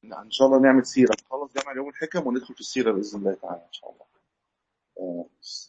ان شاء الله نعمل سيره نخلص جامع اليوم الحكم وندخل في السيره باذن الله تعالى ان شاء الله آه،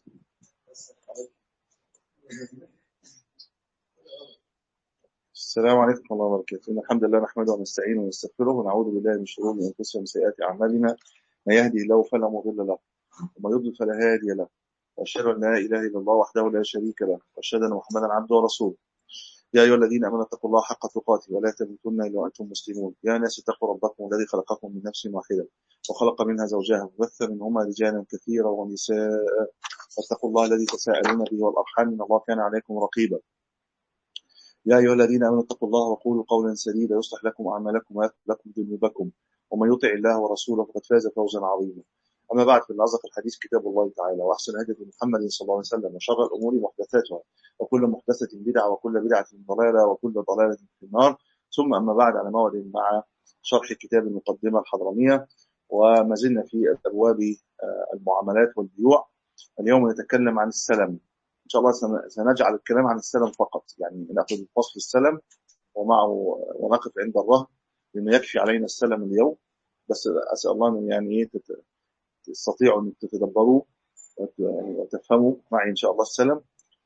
السلام عليكم ورحمه الله وبركاته ان الحمد لله نحمده ونستعينه ونستغفره ونعوذ بالله من شرور انفسنا ومن سيئات اعمالنا من يهدي الله فلا مضل له ومن يضلل فلا هادي له واشهد ان لا اله الا الله وحده لا شريك له واشهد ان محمدا عبده ورسوله يا أيها الذين آمنوا اتقوا الله حق تقاته ولا تموتن إلا وأنتم مسلمون يا ناس اتقوا ربكم الذي خلقكم من نفس واحدة وخلق منها زوجها وبث منهما رجالا كثيرا ونساء واتقوا الله الذي تساءلون به والأرحام إن الله كان عليكم رقيبا يا أيها الذين آمنوا اتقوا الله وقولوا قولا سديدا يصلح لكم أعمالكم ويغفر لكم ذنوبكم ومن يطع الله ورسوله فقد فاز فوزا عظيما أما بعد فإن أصدق الحديث كتاب الله تعالى وأحسن هدي محمد صلى الله عليه وسلم وشر الأمور محدثاتها وكل محدثة بدعة وكل بدعة ضلالة وكل ضلالة في النار ثم أما بعد على موعد مع شرح كتاب المقدمة الحضرمية وما زلنا في أبواب المعاملات والبيوع اليوم نتكلم عن السلم إن شاء الله سنجعل الكلام عن السلم فقط يعني نأخذ فصل السلم ومعه ونقف عند الرهن لأنه يكفي علينا السلم اليوم بس أسأل الله أن يعني إيه تستطيعوا أن تتدبروا وتفهموا معي إن شاء الله السلم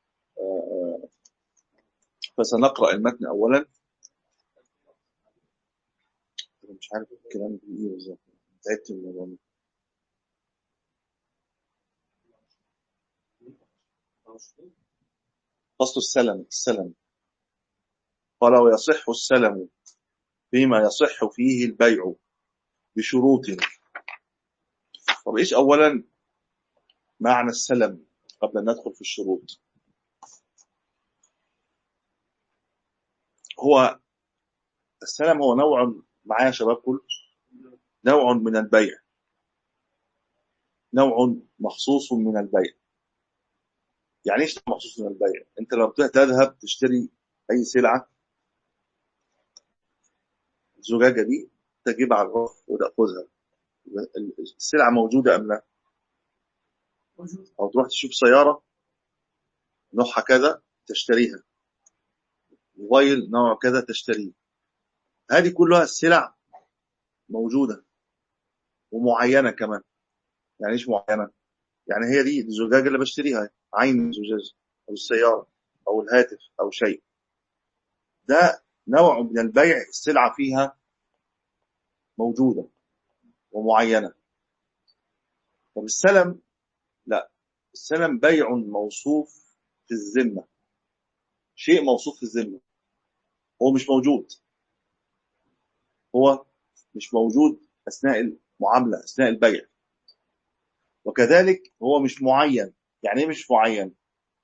فسنقرأ المتن أولا مش عارف الكلام ايه بالظبط تعبت من الموضوع ده فصل السلم السلم قال ويصح السلم فيما يصح فيه البيع بشروط طب ايش اولا معنى السلم قبل ان ندخل في الشروط هو السلم هو نوع معايا يا شباب كل نوع من البيع نوع مخصوص من البيع يعني ايش مخصوص من البيع انت لو تذهب تشتري اي سلعه الزجاجه دي تجيبها على الرف وتاخذها السلعه موجوده ام لا او تروح تشوف سياره نوعها كذا تشتريها موبايل نوع كذا تشتريه هذه كلها السلع موجودة ومعينة كمان يعني ايش معينة يعني هي دي الزجاجة اللي بشتريها عين الزجاج أو السيارة أو الهاتف أو شيء ده نوع من البيع السلعة فيها موجودة ومعينة طب السلم لا السلم بيع موصوف في الذمة شيء موصوف في الذمة هو مش موجود هو مش موجود أثناء المعاملة أثناء البيع وكذلك هو مش معين يعني ايه مش معين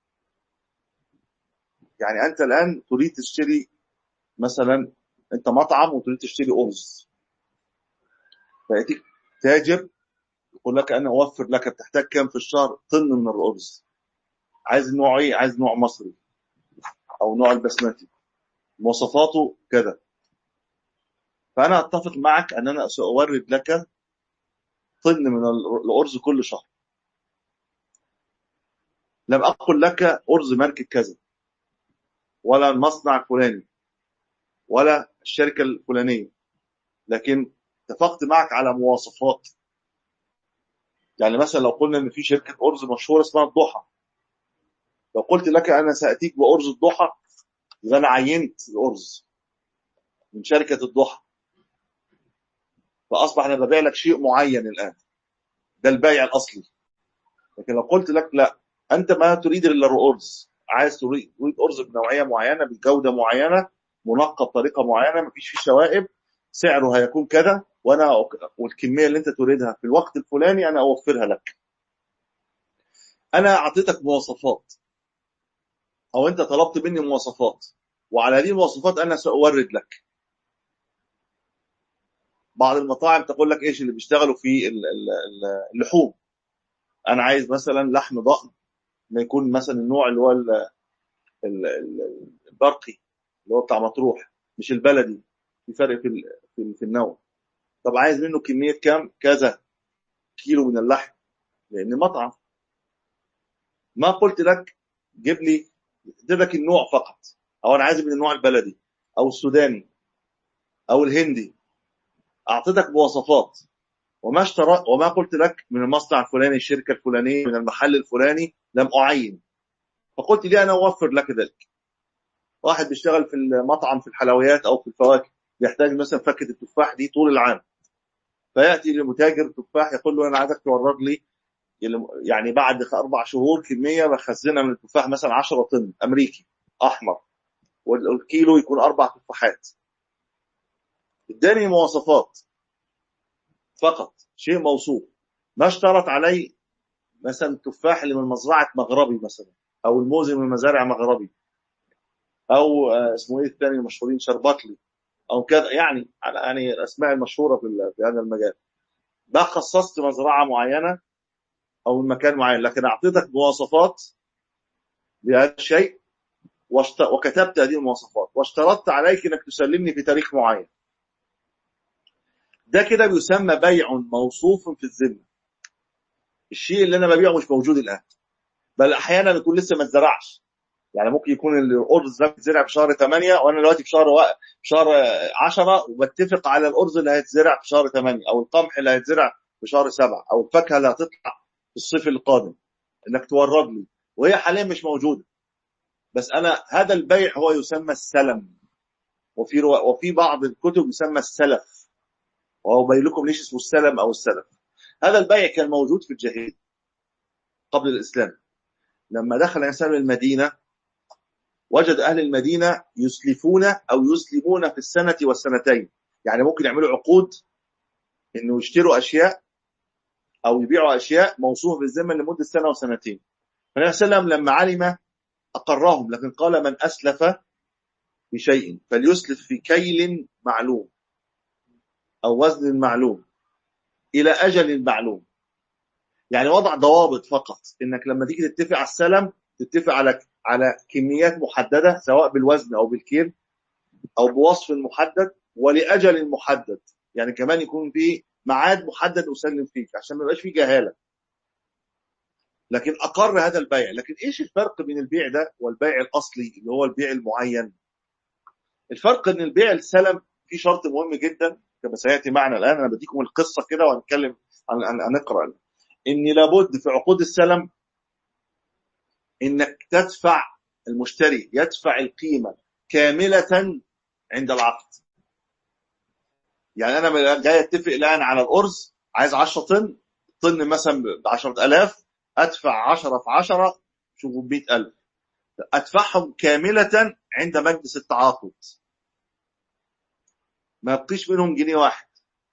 يعني أنت الآن تريد تشتري مثلا أنت مطعم وتريد تشتري أرز فيأتيك تاجر يقول لك أنا أوفر لك بتحتاج كام في الشهر طن من الأرز عايز نوع إيه عايز نوع مصري أو نوع البسمتي مواصفاته كذا فأنا أتفق معك أن أنا سأورد لك طن من الأرز كل شهر لم أقل لك أرز ماركة كذا ولا المصنع الفلاني ولا الشركة الفلانية لكن اتفقت معك على مواصفات يعني مثلا لو قلنا ان في شركة أرز مشهورة اسمها الضحى لو قلت لك أنا سأتيك بأرز الضحى يبقى أنا عينت الأرز من شركة الضحى فأصبح أنا ببيع لك شيء معين الآن ده البيع الأصلي لكن لو قلت لك لا أنت ما تريد إلا الأرز عايز تريد أرز بنوعية معينة بجودة معينة منقى بطريقة معينة مفيش فيه شوائب سعره هيكون كذا وأنا والكمية اللي أنت تريدها في الوقت الفلاني أنا أوفرها لك أنا أعطيتك مواصفات أو أنت طلبت مني مواصفات وعلى هذه المواصفات أنا سأورد لك بعض المطاعم تقول لك ايش اللي بيشتغلوا في اللحوم انا عايز مثلا لحم ضخم ما يكون مثلا النوع اللي هو البرقي اللي هو بتاع مطروح مش البلدي في فرق في في النوع طب عايز منه كميه كام كذا كيلو من اللحم لان مطعم ما قلت لك جيب لي جيب لك النوع فقط او انا عايز من النوع البلدي او السوداني او الهندي اعطيتك بوصفات وما اشترى وما قلت لك من المصنع الفلاني الشركه الفلانيه من المحل الفلاني لم اعين فقلت لي انا اوفر لك ذلك واحد بيشتغل في المطعم في الحلويات او في الفواكه بيحتاج مثلا فكه التفاح دي طول العام فياتي لمتاجر التفاح يقول له انا عايزك تورد لي يعني بعد اربع شهور كميه بخزنها من التفاح مثلا 10 طن امريكي احمر والكيلو يكون اربع تفاحات اداني مواصفات فقط شيء موصوف ما اشترط علي مثلا التفاح اللي من مزرعه مغربي مثلا او الموز من مزارع مغربي او آه، اسمه ايه الثاني المشهورين شربطلي او كذا يعني يعني الاسماء المشهوره في هذا المجال ده خصصت مزرعه معينه او مكان معين لكن اعطيتك مواصفات لهذا الشيء وكتبت هذه المواصفات واشترطت عليك انك تسلمني في تاريخ معين ده كده بيسمى بيع موصوف في الذمه الشيء اللي انا ببيعه مش موجود الان بل احيانا يكون لسه ما اتزرعش يعني ممكن يكون الارز ده بيتزرع في شهر 8 وانا دلوقتي في شهر و... في شهر 10 وبتفق على الارز اللي هيتزرع في شهر 8 او القمح اللي هيتزرع في شهر 7 او الفاكهه اللي هتطلع في الصيف القادم انك تورد لي وهي حاليا مش موجوده بس انا هذا البيع هو يسمى السلم وفي رو... وفي بعض الكتب يسمى السلف وهو بين لكم ليش اسمه السلم او السلف هذا البيع كان موجود في الجاهليه قبل الاسلام لما دخل الانسان المدينه وجد أهل المدينة يسلفون أو يسلمون في السنة والسنتين يعني ممكن يعملوا عقود إنه يشتروا أشياء أو يبيعوا أشياء موصوفة بالذمة لمدة سنة وسنتين فالنبي صلى الله عليه وسلم لما علم أقرهم لكن قال من أسلف بشيء فليسلف في كيل معلوم أو وزن معلوم إلى أجل معلوم يعني وضع ضوابط فقط إنك لما تيجي تتفق على السلم تتفق على على كميات محدده سواء بالوزن او بالكيل او بوصف محدد ولاجل محدد يعني كمان يكون في ميعاد محدد اسلم فيك عشان ما يبقاش في جهاله لكن اقر هذا البيع لكن ايش الفرق بين البيع ده والبيع الاصلي اللي هو البيع المعين الفرق ان البيع السلم في شرط مهم جدا كما سياتي معنا الان انا بديكم القصه كده وهنتكلم عن هنقرا ان لابد في عقود السلم انك تدفع المشتري يدفع القيمه كامله عند العقد يعني انا جاي اتفق الان على الارز عايز 10 طن طن مثلا ب 10000 ادفع 10 في 10 شوفوا ب 100000 ادفعهم كامله عند مجلس التعاقد ما يبقيش منهم جنيه واحد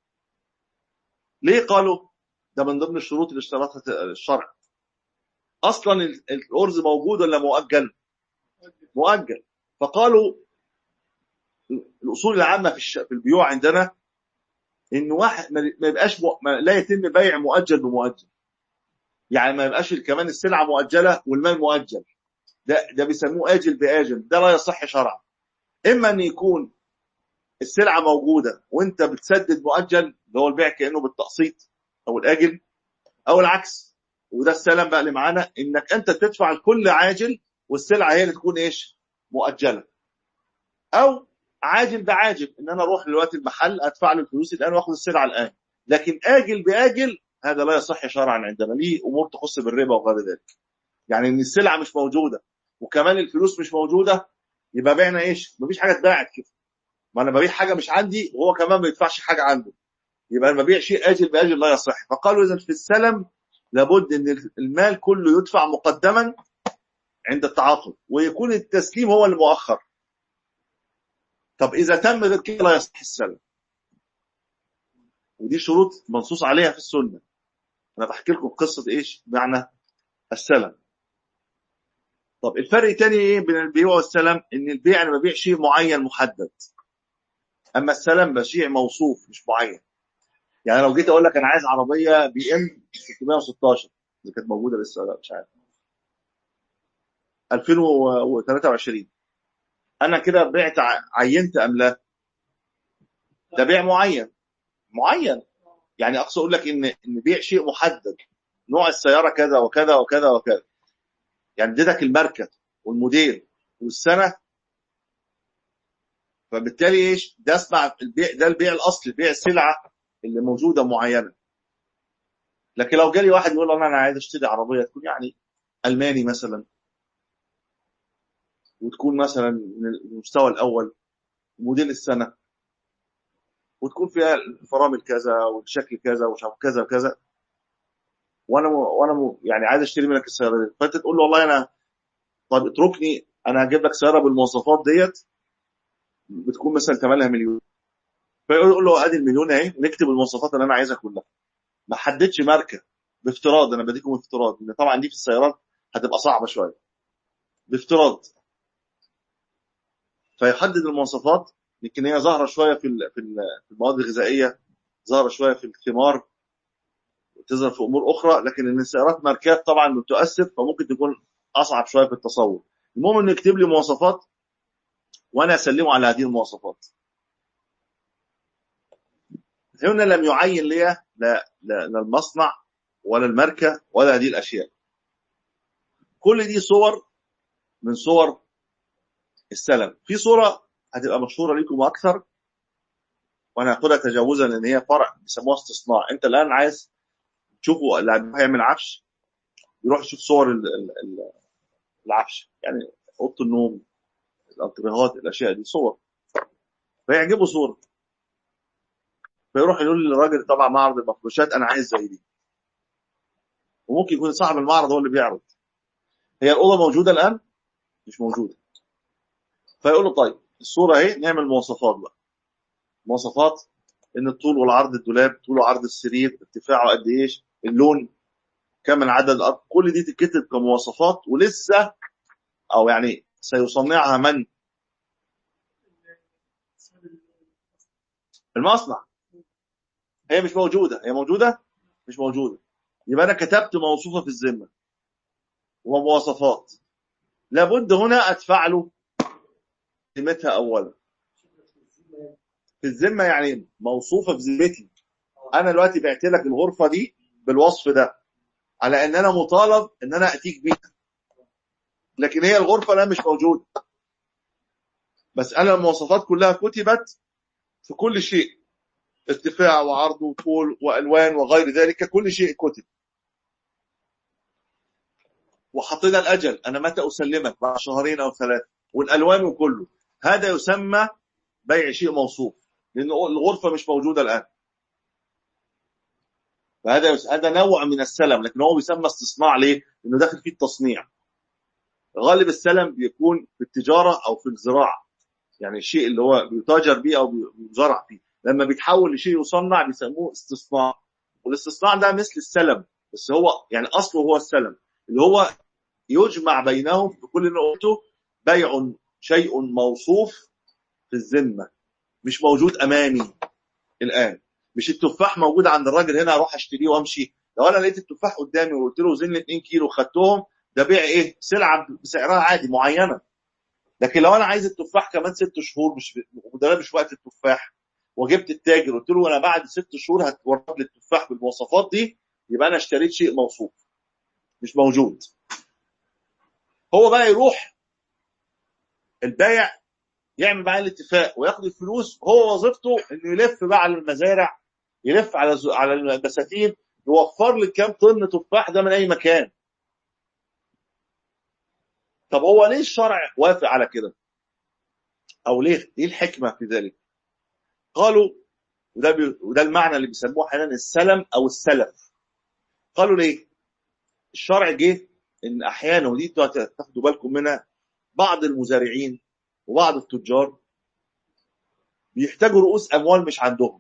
ليه قالوا ده من ضمن الشروط اللي اشترطها الشرع اصلا الارز موجود ولا مؤجل مؤجل فقالوا الاصول العامه في في البيوع عندنا ان واحد ما يبقاش لا يتم بيع مؤجل بمؤجل يعني ما يبقاش كمان السلعه مؤجله والمال مؤجل ده ده بيسموه اجل باجل ده لا يصح شرعا اما ان يكون السلعه موجوده وانت بتسدد مؤجل اللي هو البيع كانه بالتقسيط او الاجل او العكس وده السلام بقى اللي معانا انك انت تدفع الكل عاجل والسلعه هي اللي تكون ايش؟ مؤجله. او عاجل بعاجل ان انا اروح دلوقتي المحل ادفع له الفلوس الان واخد السلعه الان. لكن اجل باجل هذا لا يصح شرعا عندنا ليه امور تخص بالربا وغير ذلك. يعني ان السلعه مش موجوده وكمان الفلوس مش موجوده يبقى بعنا ايش؟ مفيش حاجه اتباعت كده. ما انا ببيع حاجه مش عندي وهو كمان ما يدفعش حاجه عنده. يبقى انا ببيع شيء اجل باجل لا يصح فقالوا اذا في السلم لابد ان المال كله يدفع مقدما عند التعاقد ويكون التسليم هو المؤخر طب اذا تم غير كده لا يصح السلم ودي شروط منصوص عليها في السنه انا بحكي لكم قصه ايش معنى السلم طب الفرق الثاني ايه بين البيع والسلم ان البيع انا ببيع شيء معين محدد اما السلم بشيء موصوف مش معين يعني لو جيت اقول لك انا عايز عربيه بي ام 616 اللي كانت موجوده لسه لا مش عارف 2023 انا كده بعت عينت ام لا؟ ده بيع معين معين يعني اقصد اقول لك ان ان بيع شيء محدد نوع السياره كذا وكذا وكذا وكذا يعني اديتك الماركه والموديل والسنه فبالتالي ايش ده اسمع البيع ده البيع الاصلي بيع السلعه اللي موجوده معينه لكن لو جالي واحد يقول انا انا عايز اشتري عربيه تكون يعني الماني مثلا وتكون مثلا من المستوى الاول موديل السنه وتكون فيها الفرامل كذا والشكل كذا ومش عارف كذا وكذا وانا م... وانا م... يعني عايز اشتري منك السياره دي فانت تقول له والله انا طب اتركني انا هجيب لك سياره بالمواصفات ديت بتكون مثلا ثمنها مليون فيقول له ادي المليون اهي ونكتب المواصفات اللي انا عايزها كلها ما حددش ماركه بافتراض انا بديكم افتراض ان طبعا دي في السيارات هتبقى صعبه شويه بافتراض فيحدد المواصفات يمكن هي ظاهره شويه في ال- في ال- في المواد الغذائيه ظاهره شويه في الثمار تظهر في امور اخرى لكن ان السيارات ماركات طبعا بتؤثر فممكن تكون اصعب شويه في التصور المهم انه يكتب لي مواصفات وانا اسلمه على هذه المواصفات هنا لم يعين لي لا لا لا المصنع ولا الماركه ولا هذه الاشياء كل دي صور من صور السلم في صوره هتبقى مشهوره لكم اكثر وانا هاخدها تجاوزا لان هي فرع بيسموها استصناع انت الان عايز تشوفوا اللي هيعمل عفش يروح يشوف صور ال- ال- ال- العفش يعني اوضه النوم الانتريهات الاشياء دي صور فيعجبه صوره فيروح يقول للراجل طبعا معرض المفروشات انا عايز زي دي وممكن يكون صاحب المعرض هو اللي بيعرض هي الاوضه موجوده الان مش موجوده فيقول له طيب الصوره اهي نعمل مواصفات بقى مواصفات ان الطول والعرض الدولاب طول وعرض السرير ارتفاعه قد ايش اللون كم العدد الأرض كل دي تتكتب كمواصفات ولسه او يعني سيصنعها من المصنع هي مش موجوده هي موجوده مش موجوده يبقى انا كتبت موصوفه في الذمه ومواصفات لابد هنا ادفع له قيمتها اولا في الذمه يعني موصوفه في ذمتي انا دلوقتي بعت لك الغرفه دي بالوصف ده على ان انا مطالب ان انا اتيك بيها لكن هي الغرفه لا مش موجوده بس انا المواصفات كلها كتبت في كل شيء ارتفاع وعرض وطول والوان وغير ذلك كل شيء كتب وحطينا الاجل انا متى اسلمك بعد شهرين او ثلاثه والالوان وكله هذا يسمى بيع شيء موصوف لان الغرفه مش موجوده الان فهذا يس- هذا نوع من السلم لكن هو بيسمى استصناع ليه؟ لانه داخل فيه التصنيع غالب السلم بيكون في التجاره او في الزراعه يعني الشيء اللي هو بيتاجر بيه او بيزرع فيه لما بيتحول لشيء يصنع بيسموه استصناع والاستصناع ده مثل السلم بس هو يعني اصله هو السلم اللي هو يجمع بينهم بكل اللي قلته بيع شيء موصوف في الذمه مش موجود امامي الان مش التفاح موجود عند الراجل هنا اروح اشتريه وامشي لو انا لقيت التفاح قدامي وقلت له وزن لي 2 كيلو خدتهم ده بيع ايه سلعه بسعرها عادي معينه لكن لو انا عايز التفاح كمان ست شهور مش وده مش وقت التفاح وجبت التاجر قلت له انا بعد ست شهور هتورد لي التفاح بالمواصفات دي يبقى انا اشتريت شيء موصوف مش موجود هو بقى يروح البايع يعمل معاه الاتفاق وياخد الفلوس هو وظيفته انه يلف بقى على المزارع يلف على ز- على البساتين يوفر لي كام طن تفاح ده من اي مكان طب هو ليه الشرع وافق على كده او ليه ايه الحكمه في ذلك قالوا وده بي وده المعنى اللي بيسموه احيانا السلم او السلف قالوا ليه الشرع جه ان احيانا ودي انتوا تاخدوا بالكم منها بعض المزارعين وبعض التجار بيحتاجوا رؤوس اموال مش عندهم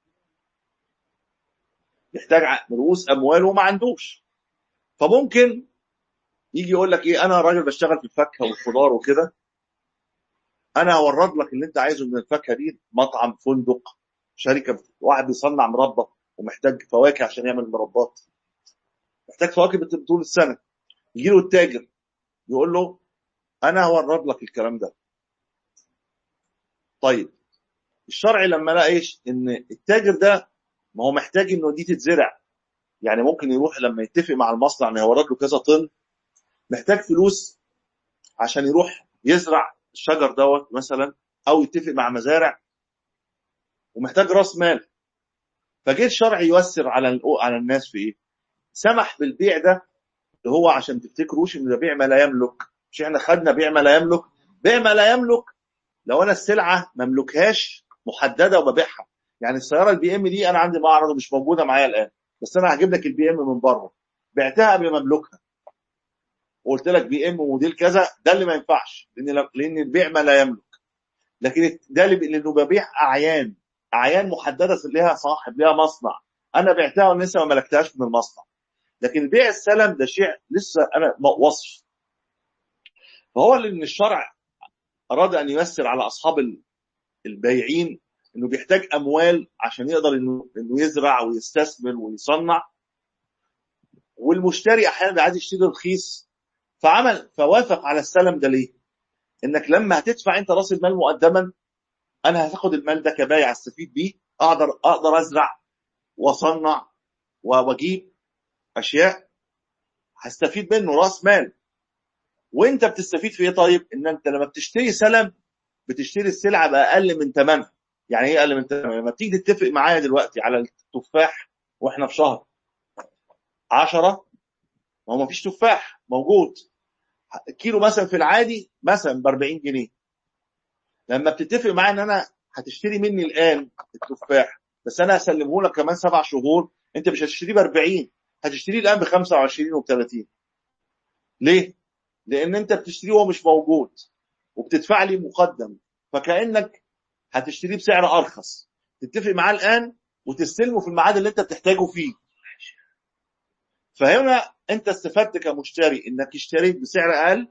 يحتاج ع- رؤوس اموال وما عندوش فممكن يجي يقول لك ايه انا راجل بشتغل في الفاكهه والخضار وكده انا هورد لك اللي انت عايزه من الفاكهه دي مطعم فندق شركه واحد بيصنع مربى ومحتاج فواكه عشان يعمل مربات محتاج فواكه بت- طول السنه يجي له التاجر يقول له انا هورد لك الكلام ده طيب الشرع لما لقى ايش ان التاجر ده ما هو محتاج انه دي تتزرع يعني ممكن يروح لما يتفق مع المصنع انه يورد له كذا طن محتاج فلوس عشان يروح يزرع الشجر دوت مثلا او يتفق مع مزارع ومحتاج راس مال فجه الشرع ييسر على على الناس في ايه؟ سمح بالبيع ده اللي هو عشان تفتكروش ان ده بيع ما لا يملك مش احنا خدنا بيع ما لا يملك بيع ما لا يملك لو انا السلعه ما املكهاش محدده وببيعها يعني السياره البي ام دي انا عندي معرض ومش موجوده معايا الان بس انا هجيب لك البي ام من بره بعتها قبل ما املكها وقلت لك بي ام موديل كذا ده اللي ما ينفعش لان لان البيع ما لا يملك لكن ده اللي لانه ببيع اعيان اعيان محدده لها صاحب لها مصنع انا بعتها ولسه ما ملكتهاش من المصنع لكن بيع السلم ده شيء لسه انا وصف فهو اللي من الشرع اراد ان ييسر على اصحاب البايعين انه بيحتاج اموال عشان يقدر انه انه يزرع ويستثمر ويصنع والمشتري احيانا عايز يشتري رخيص فعمل فوافق على السلم ده ليه؟ انك لما هتدفع انت راس المال مقدما انا هاخد المال ده كبايع استفيد بيه اقدر اقدر ازرع واصنع واجيب اشياء هستفيد منه راس مال وانت بتستفيد في ايه طيب؟ ان انت لما بتشتري سلم بتشتري السلعه باقل من ثمنها يعني ايه اقل من ثمنها؟ لما بتيجي تتفق معايا دلوقتي على التفاح واحنا في شهر 10 ما هو مفيش تفاح موجود الكيلو مثلا في العادي مثلا ب 40 جنيه لما بتتفق معايا ان انا هتشتري مني الان التفاح بس انا هسلمه لك كمان سبع شهور انت مش هتشتريه ب 40 هتشتريه الان ب 25 وب 30 ليه؟ لان انت بتشتريه وهو مش موجود وبتدفع لي مقدم فكانك هتشتريه بسعر ارخص تتفق معاه الان وتستلمه في الميعاد اللي انت بتحتاجه فيه فهنا انت استفدت كمشتري انك اشتريت بسعر اقل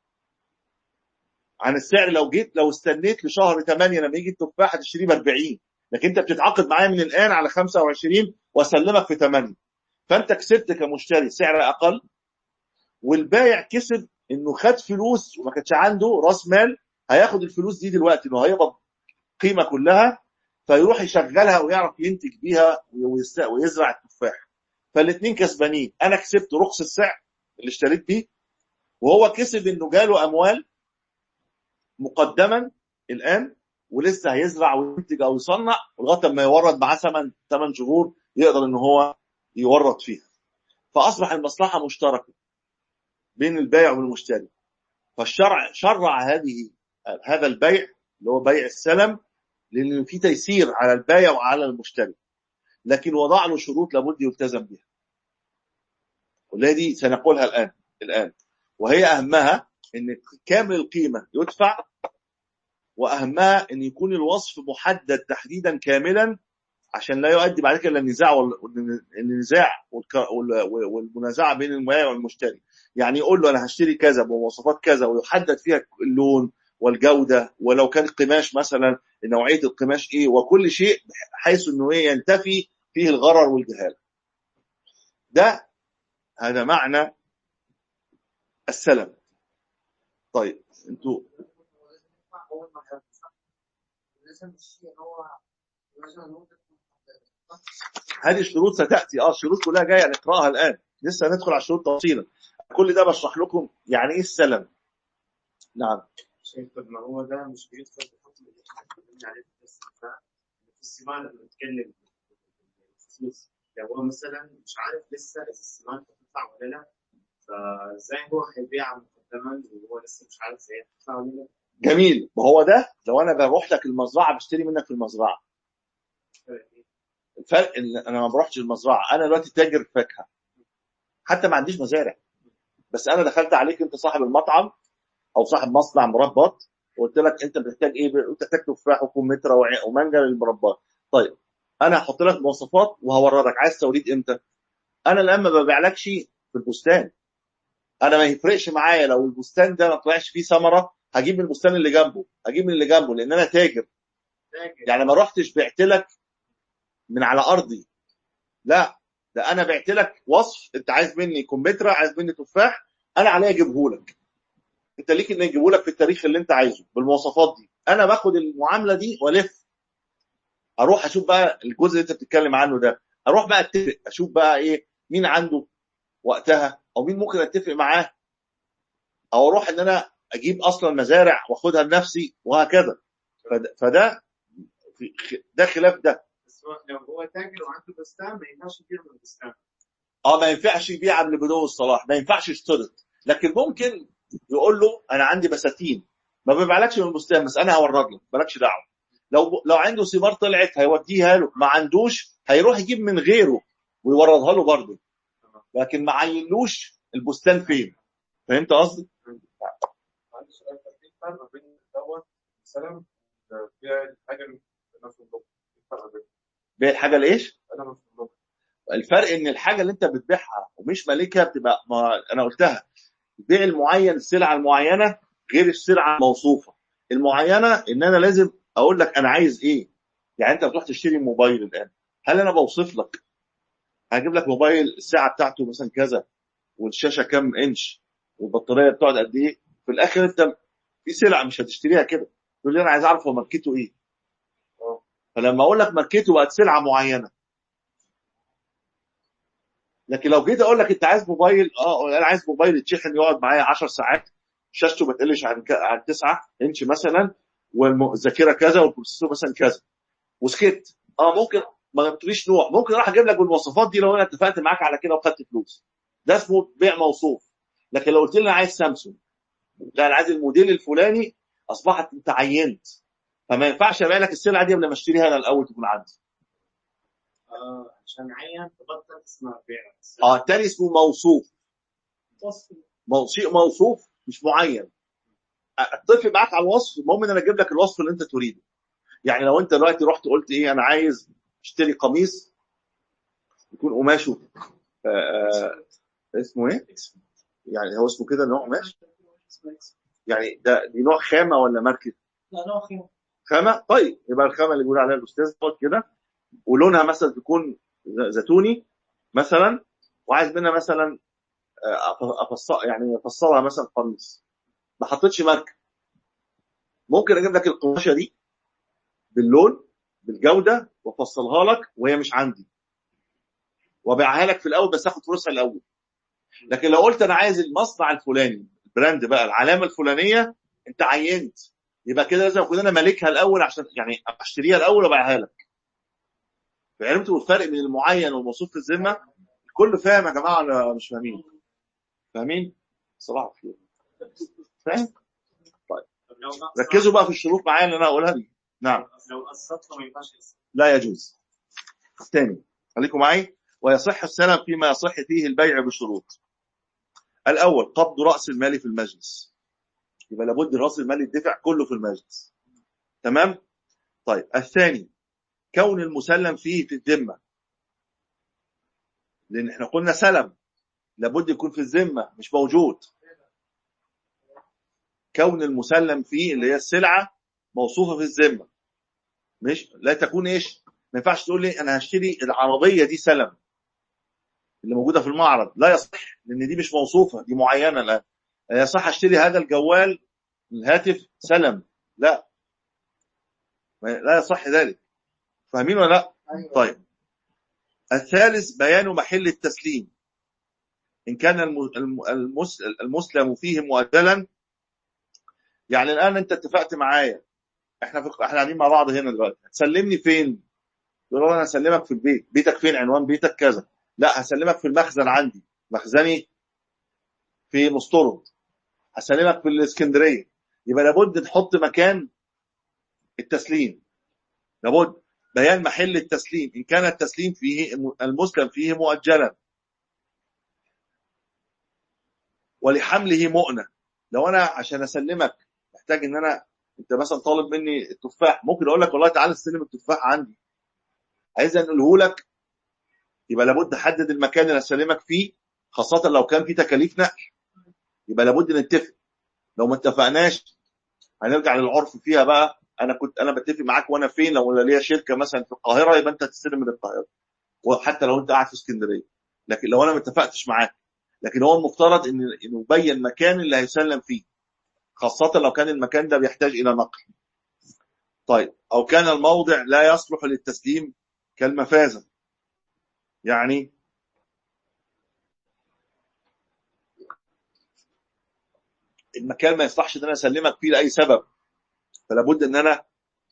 عن السعر لو جيت لو استنيت لشهر 8 لما يجي التفاح هتشتريه ب 40 لكن انت بتتعاقد معايا من الان على 25 واسلمك في 8 فانت كسبت كمشتري سعر اقل والبايع كسب انه خد فلوس وما كانش عنده راس مال هياخد الفلوس دي دلوقتي انه هيقبض قيمه كلها فيروح يشغلها ويعرف ينتج بيها ويزرع التفاح فالاثنين كسبانين انا كسبت رخص السعر اللي اشتريت بيه وهو كسب انه جاله اموال مقدما الان ولسه هيزرع وينتج او يصنع لغايه ما يورد معاه ثمان ثمان شهور يقدر ان هو يورد فيها فاصبح المصلحه مشتركه بين البائع والمشتري فالشرع شرع هذه هذا البيع اللي هو بيع السلم لان في تيسير على البائع وعلى المشتري لكن وضع له شروط لابد يلتزم بها واللي دي سنقولها الان الان وهي اهمها ان كامل القيمه يدفع واهمها ان يكون الوصف محدد تحديدا كاملا عشان لا يؤدي بعد كده الى النزاع النزاع والمنازعه بين البائع والمشتري يعني يقول له انا هشتري كذا بمواصفات كذا ويحدد فيها اللون والجوده ولو كان قماش مثلا نوعيه القماش ايه وكل شيء حيث انه ايه ينتفي فيه الغرر والجهاله ده هذا معنى السلم طيب انتوا هذه الشروط ستاتي اه الشروط كلها جايه نقراها الان لسه هندخل على الشروط تفصيلا كل ده بشرح لكم يعني ايه السلم نعم شايف طب ما هو ده مش بيدخل في الحكم اللي احنا اتكلمنا عليه في الاستثناء في السماع لما بنتكلم الفلوس لو هو مثلا مش عارف لسه اذا السماع هتدفع ولا لا فازاي هو هيبيع مقدما وهو لسه مش عارف ازاي هتدفع ولا لا جميل ما هو ده لو انا بروح لك المزرعه بشتري منك في المزرعه الفرق ان انا ما بروحش المزرعه انا دلوقتي تاجر فاكهه حتى ما عنديش مزارع بس انا دخلت عليك انت صاحب المطعم او صاحب مصنع مربط وقلت لك انت بتحتاج ايه انت تحتاج تفاح وكمثرى ومانجا للمربات طيب انا هحط لك مواصفات وهوردك عايز توريد امتى انا الان ما ببيعلكش في البستان انا ما يفرقش معايا لو البستان ده ما طلعش فيه ثمره هجيب من البستان اللي جنبه هجيب من اللي جنبه لان انا تاجر يعني ما رحتش بعت لك من على ارضي لا ده انا بعت لك وصف انت عايز مني كمثرى عايز مني تفاح انا عليا اجيبه لك انت ليك ان يجيبه لك في التاريخ اللي انت عايزه بالمواصفات دي انا باخد المعامله دي والف اروح اشوف بقى الجزء اللي انت بتتكلم عنه ده اروح بقى اتفق اشوف بقى ايه مين عنده وقتها او مين ممكن اتفق معاه او اروح ان انا اجيب اصلا مزارع واخدها لنفسي وهكذا فده, فده في- خ- ده خلاف ده بس هو لو هو تاجر وعنده بستان ما ينفعش يبيع من البستان اه ما ينفعش يبيع قبل بدو الصلاح ما ينفعش يشترط لكن ممكن يقول له انا عندي بساتين ما ببيعلكش من البستان بس انا هورد لك مالكش دعوه لو لو عنده ثمار طلعت هيوديها له ما عندوش هيروح يجيب من غيره ويوردها له برضه لكن ما عينلوش البستان فين فهمت قصدي؟ عندي سؤال في فرق بين دوت مثلا بيع الحاجه اللي انا في الضبط الفرق بين بيع الحاجه لايش؟ انا في الضبط الفرق ان الحاجه اللي انت بتبيعها ومش مالكها بتبقى ما انا قلتها البيع المعين السلعه المعينه غير السلعه الموصوفه المعينه ان انا لازم اقول لك انا عايز ايه يعني انت بتروح تشتري موبايل الان هل انا بوصف لك هجيب لك موبايل الساعه بتاعته مثلا كذا والشاشه كام انش والبطاريه بتقعد قد ايه في الاخر انت في سلعه مش هتشتريها كده تقول لي انا عايز اعرف هو ماركته ايه اه فلما اقول لك ماركته بقت سلعه معينه لكن لو جيت اقول لك انت عايز موبايل اه انا عايز موبايل يتشحن يقعد معايا 10 ساعات شاشته ما تقلش عن ك- عن 9 انش مثلا والذاكره كذا والبروسيسور مثلا كذا وسكت اه ممكن ما تقوليش نوع ممكن اروح اجيب لك بالمواصفات دي لو انا اتفقت معاك على كده وخدت فلوس ده اسمه بيع موصوف لكن لو قلت لي انا عايز سامسونج لا انا عايز الموديل الفلاني اصبحت انت عينت فما ينفعش ابيع لك السلعه دي قبل ما اشتريها انا الاول تكون عندي آه عشان عين تبطل اسمها بيع اه التاني اسمه موصوف وصف مو- شيء موصوف مش معين اتفق معاك على الوصف المهم ان انا اجيب لك الوصف اللي انت تريده يعني لو انت دلوقتي رحت قلت ايه انا عايز اشتري قميص يكون قماشه آه آه اسمه ايه يعني هو اسمه كده نوع قماش يعني ده دي نوع خامه ولا ماركه لا نوع خير خامه طيب يبقى الخامه اللي بيقول عليها الاستاذ دوت كده ولونها مثلا تكون ز- زيتوني مثلا وعايز منها مثلا آه، أف- افصل يعني افصلها مثلا قميص ما حطيتش ماركه ممكن اجيب لك القماشه دي باللون بالجوده وافصلها لك وهي مش عندي وابيعها لك في الاول بس اخد فلوسها الاول لكن لو قلت انا عايز المصنع الفلاني البراند بقى العلامه الفلانيه انت عينت يبقى كده لازم اكون انا مالكها الاول عشان يعني اشتريها الاول وابيعها لك فعرفتوا الفرق بين المعين والموصوف في الذمه الكل فاهم يا جماعه ولا مش فاهمين فاهمين صراحه خير فاهم طب لو نقص- ركزوا بقى في الشروط معايا اللي انا هقولها دي نعم لو قسطت ما ينفعش يقسط لا يجوز الثاني خليكم معي ويصح السلم فيما يصح فيه البيع بشروط الاول قبض راس المال في المجلس يبقى لابد راس المال يدفع كله في المجلس تمام طيب الثاني كون المسلم فيه في الذمه لان احنا قلنا سلم لابد يكون في الذمه مش موجود كون المسلم فيه اللي هي السلعه موصوفه في الذمه مش لا تكون ايش ما ينفعش تقول لي انا هشتري العربيه دي سلم اللي موجوده في المعرض لا يصح لان دي مش موصوفه دي معينه لا لا يصح اشتري هذا الجوال الهاتف سلم لا ما- لا يصح ذلك فاهمين ولا لا طيب الثالث بيان محل التسليم ان كان الم- الم- المس- المسلم فيه مؤجلا يعني الان انت اتفقت معايا احنا في احنا قاعدين مع بعض هنا دلوقتي هتسلمني فين؟ تقول له انا هسلمك في البيت بيتك فين عنوان بيتك كذا لا هسلمك في المخزن عندي مخزني في مسترد هسلمك في الاسكندريه يبقى لابد نحط مكان التسليم لابد بيان محل التسليم ان كان التسليم فيه المسلم فيه مؤجلا ولحمله مؤنه لو انا عشان اسلمك محتاج ان انا انت مثلا طالب مني التفاح ممكن اقول لك والله تعالى استلم التفاح عندي عايز انقله لك يبقى لابد احدد المكان اللي هسلمك فيه خاصه لو كان في تكاليف نقل يبقى لابد نتفق لو ما اتفقناش هنرجع للعرف فيها بقى انا كنت انا بتفق معاك وانا فين لو انا ليا شركه مثلا في القاهره يبقى انت تستلم من القاهره وحتى لو انت قاعد في اسكندريه لكن لو انا ما اتفقتش معاك لكن هو المفترض ان انه يبين مكان اللي هيسلم فيه خاصه لو كان المكان ده بيحتاج الى نقل طيب او كان الموضع لا يصلح للتسليم كالمفازه يعني المكان ما يصلحش ان انا اسلمك فيه لاي سبب فلا بد ان انا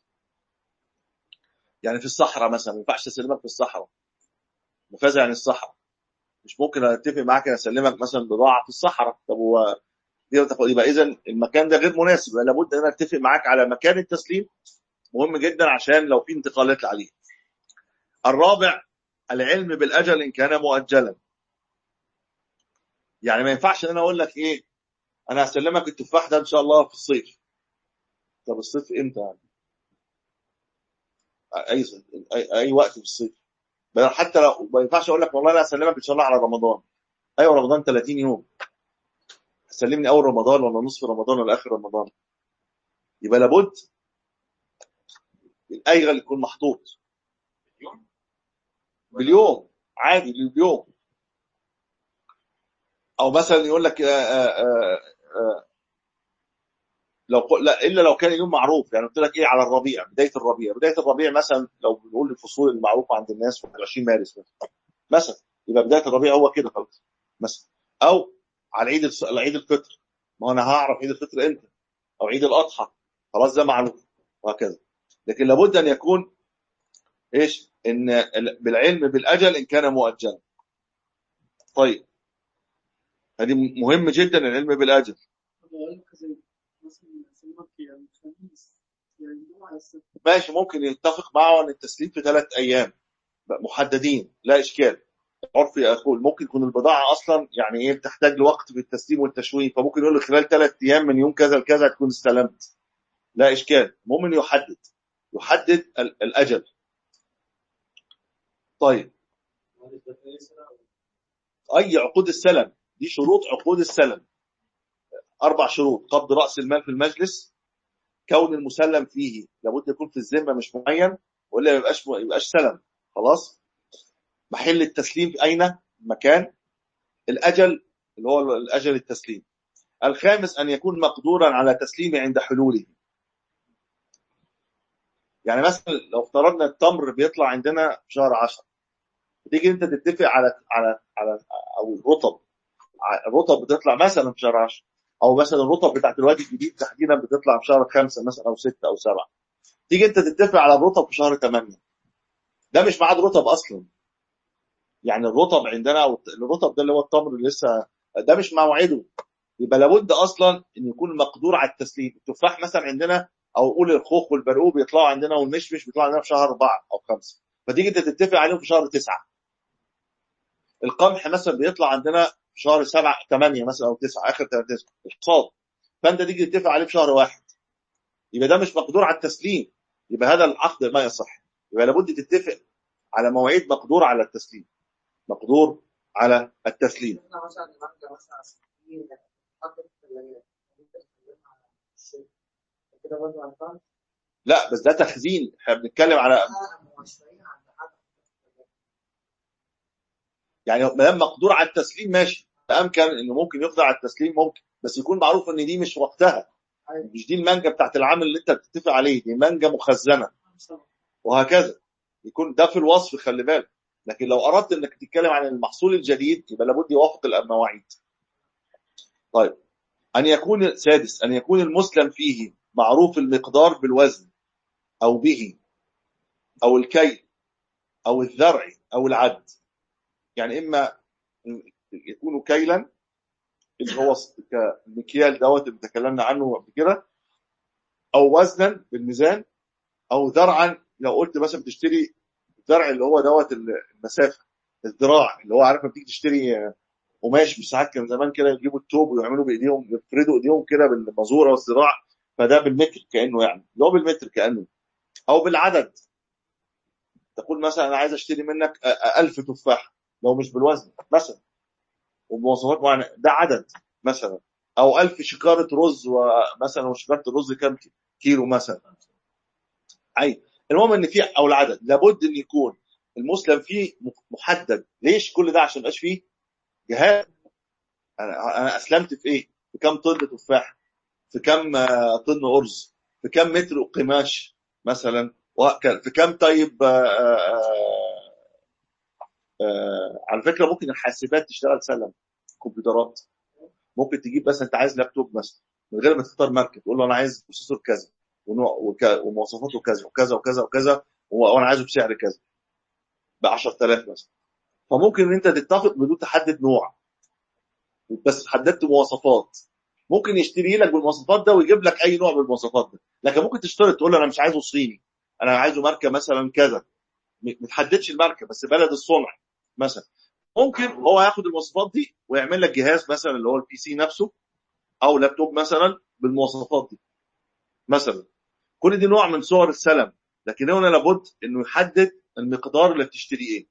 يعني في الصحراء مثلا ما ينفعش اسلمك في الصحراء مفازة يعني الصحراء مش ممكن اتفق معاك ان اسلمك مثلا بضاعه في الصحراء طب هو دي تاخد يبقى اذا المكان ده غير مناسب يبقى لابد ان انا اتفق معاك على مكان التسليم مهم جدا عشان لو في انتقالات عليه الرابع العلم بالاجل ان كان مؤجلا يعني ما ينفعش ان انا اقول لك ايه انا هسلمك التفاح ده ان شاء الله في الصيف طب الصيف امتى يعني اي اي, أي وقت في الصيف بل حتى لو ما ينفعش اقول لك والله انا هسلمك ان شاء الله على رمضان ايوه رمضان 30 يوم سلمني اول رمضان ولا نصف رمضان ولا اخر رمضان يبقى لابد الايغل يكون محطوط باليوم عادي باليوم او مثلا يقول لك آآ آآ آآ لو ق- لا الا لو كان يوم معروف يعني قلت لك ايه على الربيع بدايه الربيع بدايه الربيع مثلا لو بنقول الفصول المعروفه عند الناس في 20 مارس مثلا مثلا يبقى بدايه الربيع هو كده خلاص مثلا او على عيد الس- العيد الفطر ما هو انا هعرف عيد الفطر امتى او عيد الاضحى خلاص ده معلوم وهكذا لكن لابد ان يكون ايش ان ال- بالعلم بالاجل ان كان مؤجلا طيب هذه مهم جدا العلم بالاجل بقول لك زي مثلا أسلمك يعني الخميس يعني الجمعة السبت ماشي ممكن يتفق معه ان التسليم في ثلاث ايام محددين لا اشكال عرفي يقول ممكن يكون البضاعه اصلا يعني ايه بتحتاج لوقت في التسليم والتشوين فممكن يقول له خلال ثلاث ايام من يوم كذا لكذا تكون استلمت لا اشكال المهم انه يحدد يحدد ال- الاجل طيب اي عقود السلم دي شروط عقود السلم اربع شروط قبض راس المال في المجلس كون المسلم فيه لابد يكون في الذمه مش معين ولا ما يبقاش ما يبقاش سلم خلاص محل التسليم في اين مكان الاجل اللي هو الاجل التسليم الخامس ان يكون مقدورا على تسليمه عند حلوله يعني مثلا لو افترضنا التمر بيطلع عندنا في شهر 10 تيجي انت تتفق على على على او الرطب ع- الرطب بتطلع مثلا في شهر 10 او مثلا الرطب بتاعت الوادي الجديد تحديدا بتطلع في شهر 5 مثلا او 6 او 7 تيجي انت تتفق على الرطب في شهر 8 ده مش ميعاد رطب اصلا يعني الرطب عندنا او الرطب ده اللي هو التمر اللي لسه ده مش موعده يبقى لابد اصلا ان يكون مقدور على التسليم التفاح مثلا عندنا او قول الخوخ والبرقوق بيطلعوا عندنا والمشمش بيطلعوا عندنا في شهر أربعة او خمسة فتيجي انت تتفق عليهم في شهر تسعة القمح مثلا بيطلع عندنا في شهر سبعة ثمانية مثلا او تسعة اخر تسعة الحصاد فانت تيجي تتفق عليه في شهر واحد يبقى ده مش مقدور على التسليم يبقى هذا العقد ما يصح يبقى لابد تتفق على مواعيد مقدور على التسليم مقدور على التسليم احنا مثلا المانجا مثلا ستين حطت في الثلاجة ممكن تسلمها على الشيء كده برضه ما ينفعش لا بس ده تخزين احنا بنتكلم على مشترين عند حد يعني ما دام مقدور على التسليم ماشي امكن انه ممكن يقدر على التسليم ممكن بس يكون معروف ان دي مش وقتها أيوة. مش دي المانجا بتاعت العامل اللي انت بتتفق عليه دي مانجا مخزنه وهكذا يكون ده في الوصف خلي بالك لكن لو اردت انك تتكلم عن المحصول الجديد يبقى لابد يوافق المواعيد طيب ان يكون سادس ان يكون المسلم فيه معروف المقدار بالوزن او به او الكيل او الذرع او العد يعني اما يكون كيلا اللي هو كمكيال دوت اللي تكلمنا عنه قبل كده او وزنا بالميزان او ذرعا لو قلت مثلا بتشتري الذرع اللي هو دوت المسافه الذراع اللي هو عارف لما بتيجي تشتري قماش مش ساعات كان زمان كده يجيبوا التوب ويعملوا بايديهم يفردوا ايديهم كده بالمزوره والذراع فده بالمتر كانه يعني اللي هو بالمتر كانه او بالعدد تقول مثلا انا عايز اشتري منك 1000 تفاح لو مش بالوزن مثلا وبمواصفات معينه ده عدد مثلا او 1000 شكاره رز ومثلا وشكاره الرز كام كيلو مثلا اي المهم ان في او العدد لابد ان يكون المسلم فيه محدد ليش كل ده عشان ما يبقاش فيه جهاد انا انا اسلمت في ايه في كام طن تفاح في كام آه، طن ارز في كام متر قماش مثلا وهكذا في كام طيب آه، آه، آه، على فكره ممكن الحاسبات تشتغل سلم كمبيوترات ممكن تجيب بس انت عايز لابتوب مثلا من غير ما تختار ماركه تقول له انا عايز بروسيسور كذا ونوع وك- ومواصفاته كذا وكذا وكذا وكذا و- وانا عايزه بسعر كذا ب 10000 مثلا فممكن ان انت تتفق بدون تحدد نوع بس حددت مواصفات ممكن يشتري لك بالمواصفات ده ويجيب لك اي نوع بالمواصفات ده لكن ممكن تشترط تقول له انا مش عايزه صيني انا عايزه ماركه مثلا كذا م- ما تحددش الماركه بس بلد الصنع مثلا ممكن هو ياخد المواصفات دي ويعمل لك جهاز مثلا اللي هو البي سي نفسه او لابتوب مثلا بالمواصفات دي مثلا كل دي نوع من صور السلم لكن هنا لابد انه يحدد المقدار اللي بتشتري ايه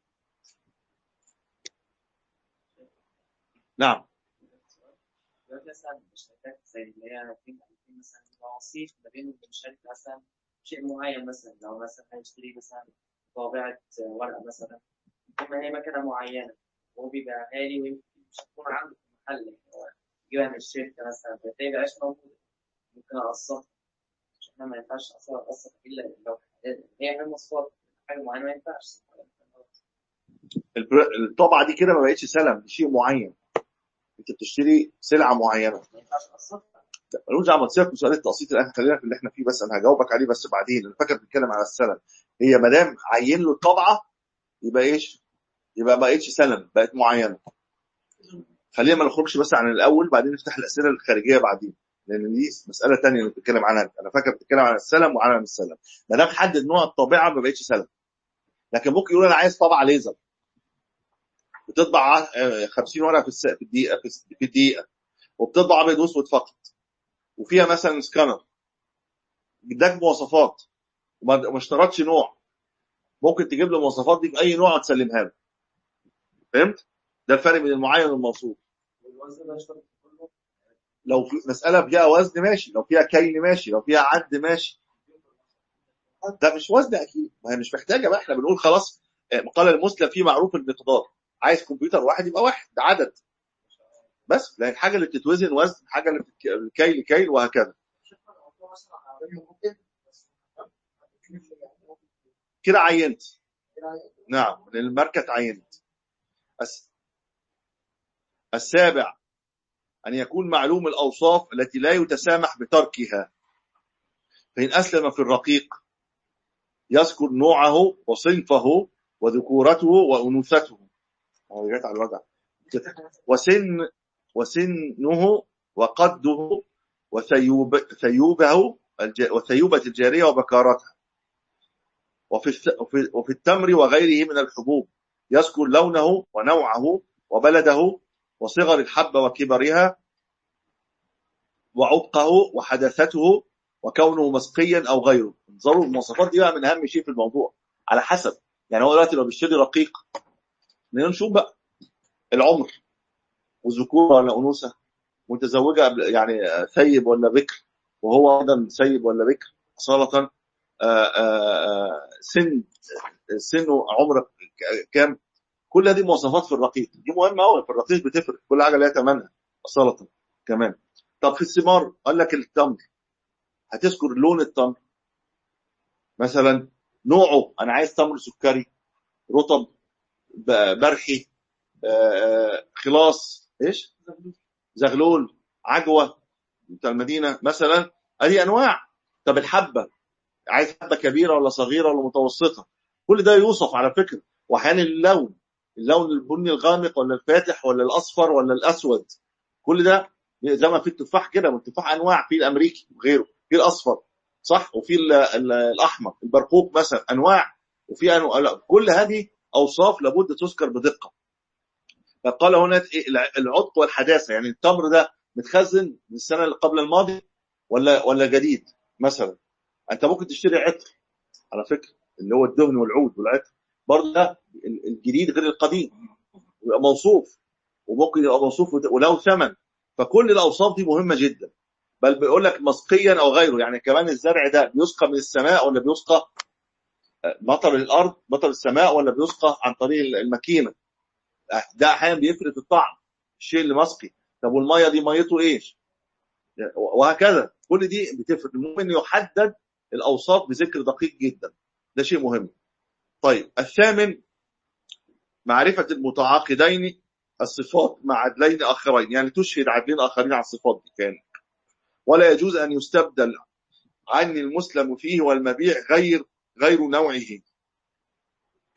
نعم دلوقتي مثلا الشركات زي اللي هي في في مثلا مواصيف ما بين الشركة مثلا شيء معين مثلا لو مثلا هيشتري مثلا طابعة ورقة مثلا إما هي مكنة معينة وهو بيبيعها لي ويمكن مش هتكون عنده في المحل يعني هو يجيبها من الشركة مثلا فبالتالي مبقاش موجودة ممكن أقسطها عشان إحنا ما ينفعش أصلا أقسط إلا لو هي من مواصفات حاجة معينة ما ينفعش البر- الطبعه دي كده ما بقتش سلم دي شيء معين انت بتشتري سلعه معينه ما ينفعش أقسطها ملوش دعوه تسيبك من سؤال التقسيط الان خلينا في اللي احنا فيه بس انا هجاوبك عليه بس بعدين انا فاكر بتتكلم على السلم هي ما دام عين له الطبعه يبقى ايش؟ يبقى ما بقتش سلم بقت معينه خلينا ما نخرجش بس عن الاول بعدين نفتح الاسئله الخارجيه بعدين لان دي مساله ثانيه اللي بتتكلم عنها انا فاكر بتتكلم عن السلم وعن السلم ما دام حدد نوع الطابعه ما بقتش سلم لكن ممكن يقول انا عايز طبعه ليزر بتطبع آه، 50 ورقه في الس- في الدقيقه في في الدقيقه وبتطبع ابيض واسود فقط وفيها مثلا سكانر اداك مواصفات وما ما اشترطش نوع ممكن تجيب له المواصفات دي في اي نوع وتسلمها له فهمت؟ ده الفرق بين المعين والموصوف والوزن ده يشترط كله لو في مساله فيها وزن ماشي لو فيها كيل ماشي لو فيها عد ماشي ده مش وزن اكيد ما هي مش محتاجه بقى احنا بنقول خلاص آه، قال المسلم فيه معروف المقدار عايز كمبيوتر واحد يبقى واحد ده عدد بس لان الحاجه اللي بتتوزن وزن الحاجه اللي بتتك- الكيل كيل وهكذا شوف الموضوع مثلا عربية ممكن بس يعني كده عينت كده نعم لان الماركه اتعينت الس- السابع أن يكون معلوم الأوصاف التي لا يتسامح بتركها فإن أسلم في الرقيق يذكر نوعه وصنفه وذكورته وأنوثته هو جات على الوجع وسن وسنه وقده وثيوب ثيوبه الج- وثيوبة الجارية وبكارتها وفي الث- وفي- وفي التمر وغيره من الحبوب يذكر لونه ونوعه وبلده وصغر الحبة وكبرها وعبقه وحداثته وكونه مسقيا او غيره انظروا المواصفات دي بقى من اهم شيء في الموضوع على حسب يعني هو دلوقتي لو بيشتري رقيق نشوف بقى العمر وذكوره ولا انوثه متزوجه قبل- يعني ثيب ولا بكر وهو ايضا ثيب ولا بكر اصاله آه، آه، آه، سن سنه عمر ك- كام كل هذه مواصفات في الرقيق دي مهمه قوي في الرقيق بتفرق كل حاجه لها ثمنها اصاله كمان طب في الثمار قال لك التمر هتذكر لون التمر مثلا نوعه انا عايز تمر سكري رطب ب- برحي آه، خلاص ايش زغلول عجوه بتاع المدينه مثلا ادي انواع طب الحبه عايز حبه كبيره ولا صغيره ولا متوسطه كل ده يوصف على فكره واحيانا اللون اللون البني الغامق ولا الفاتح ولا الاصفر ولا الاسود كل ده زي ما في التفاح كده ما التفاح انواع في الامريكي وغيره في الاصفر صح وفي ال- ال- الاحمر البرقوق مثلا انواع وفي أنواع لا، كل هذه اوصاف لابد تذكر بدقه فقال هنا إيه؟ الع- العتق والحداثه يعني التمر ده متخزن من السنه اللي قبل الماضي ولا ولا جديد مثلا انت ممكن تشتري عطر على فكره اللي هو الدهن والعود والعطر برضه ده ال- الجديد غير القديم يبقى موصوف وممكن يبقى موصوف وت- وله ثمن فكل الاوصاف دي مهمه جدا بل بيقول لك مسقيا او غيره يعني كمان الزرع ده بيسقى من السماء ولا بيسقى آه، مطر الارض مطر السماء ولا بيسقى عن طريق الماكينه آه، ده احيانا بيفرق في الطعم الشيء اللي مسقي طب والميه دي ميته ايش وهكذا كل دي بتفرق المهم انه يحدد الاوصاف بذكر دقيق جدا ده شيء مهم طيب الثامن معرفه المتعاقدين الصفات مع عدلين اخرين يعني تشهد عدلين اخرين على الصفات دي كان ولا يجوز ان يستبدل عن المسلم فيه والمبيع غير غير نوعه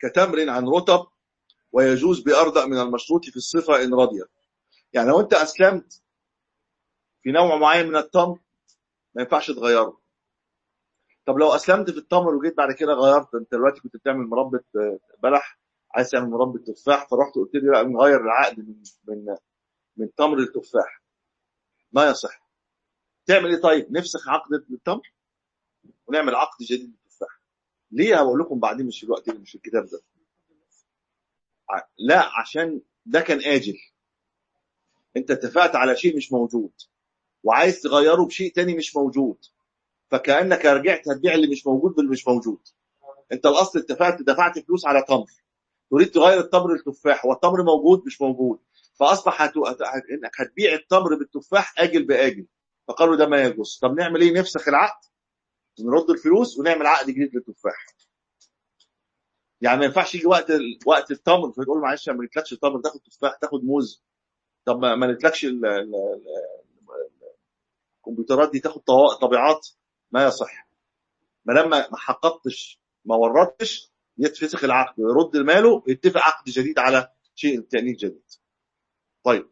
كتمر عن رطب ويجوز بأردأ من المشروط في الصفة إن رضي يعني لو أنت أسلمت في نوع معين من التمر ما ينفعش تغيره طب لو أسلمت في التمر وجيت بعد كده غيرت أنت دلوقتي كنت بتعمل مربى آه، بلح عايز تعمل مربى تفاح فرحت قلت لي لا نغير العقد من من من تمر لتفاح ما يصح تعمل ايه طيب نفسخ عقد التمر ونعمل عقد جديد للتفاح ليه هقول لكم بعدين مش الوقت مش الكتاب ده ع- لا عشان ده كان آجل انت اتفقت على شيء مش موجود وعايز تغيره بشيء تاني مش موجود فكأنك رجعت هتبيع اللي مش موجود باللي مش موجود انت الاصل اتفقت دفعت فلوس على تمر تريد تغير التمر للتفاح والتمر موجود مش موجود فاصبح هت... هت... هت... انك هتبيع التمر بالتفاح اجل باجل فقالوا ده ما يجوز طب نعمل ايه نفسخ العقد نرد الفلوس ونعمل عقد جديد للتفاح يعني ما ينفعش يجي وقت ال... وقت التمر فتقول له معلش ما جبتلكش تمر تاخد تفاح تاخد موز طب ما ما جبتلكش ال... ال... ال... الكمبيوترات دي تاخد طوا- طبيعات ما يصح ما دام ما ما حققتش ما وردتش يتفسخ العقد ويرد ماله يتفق عقد جديد على شيء تاني جديد طيب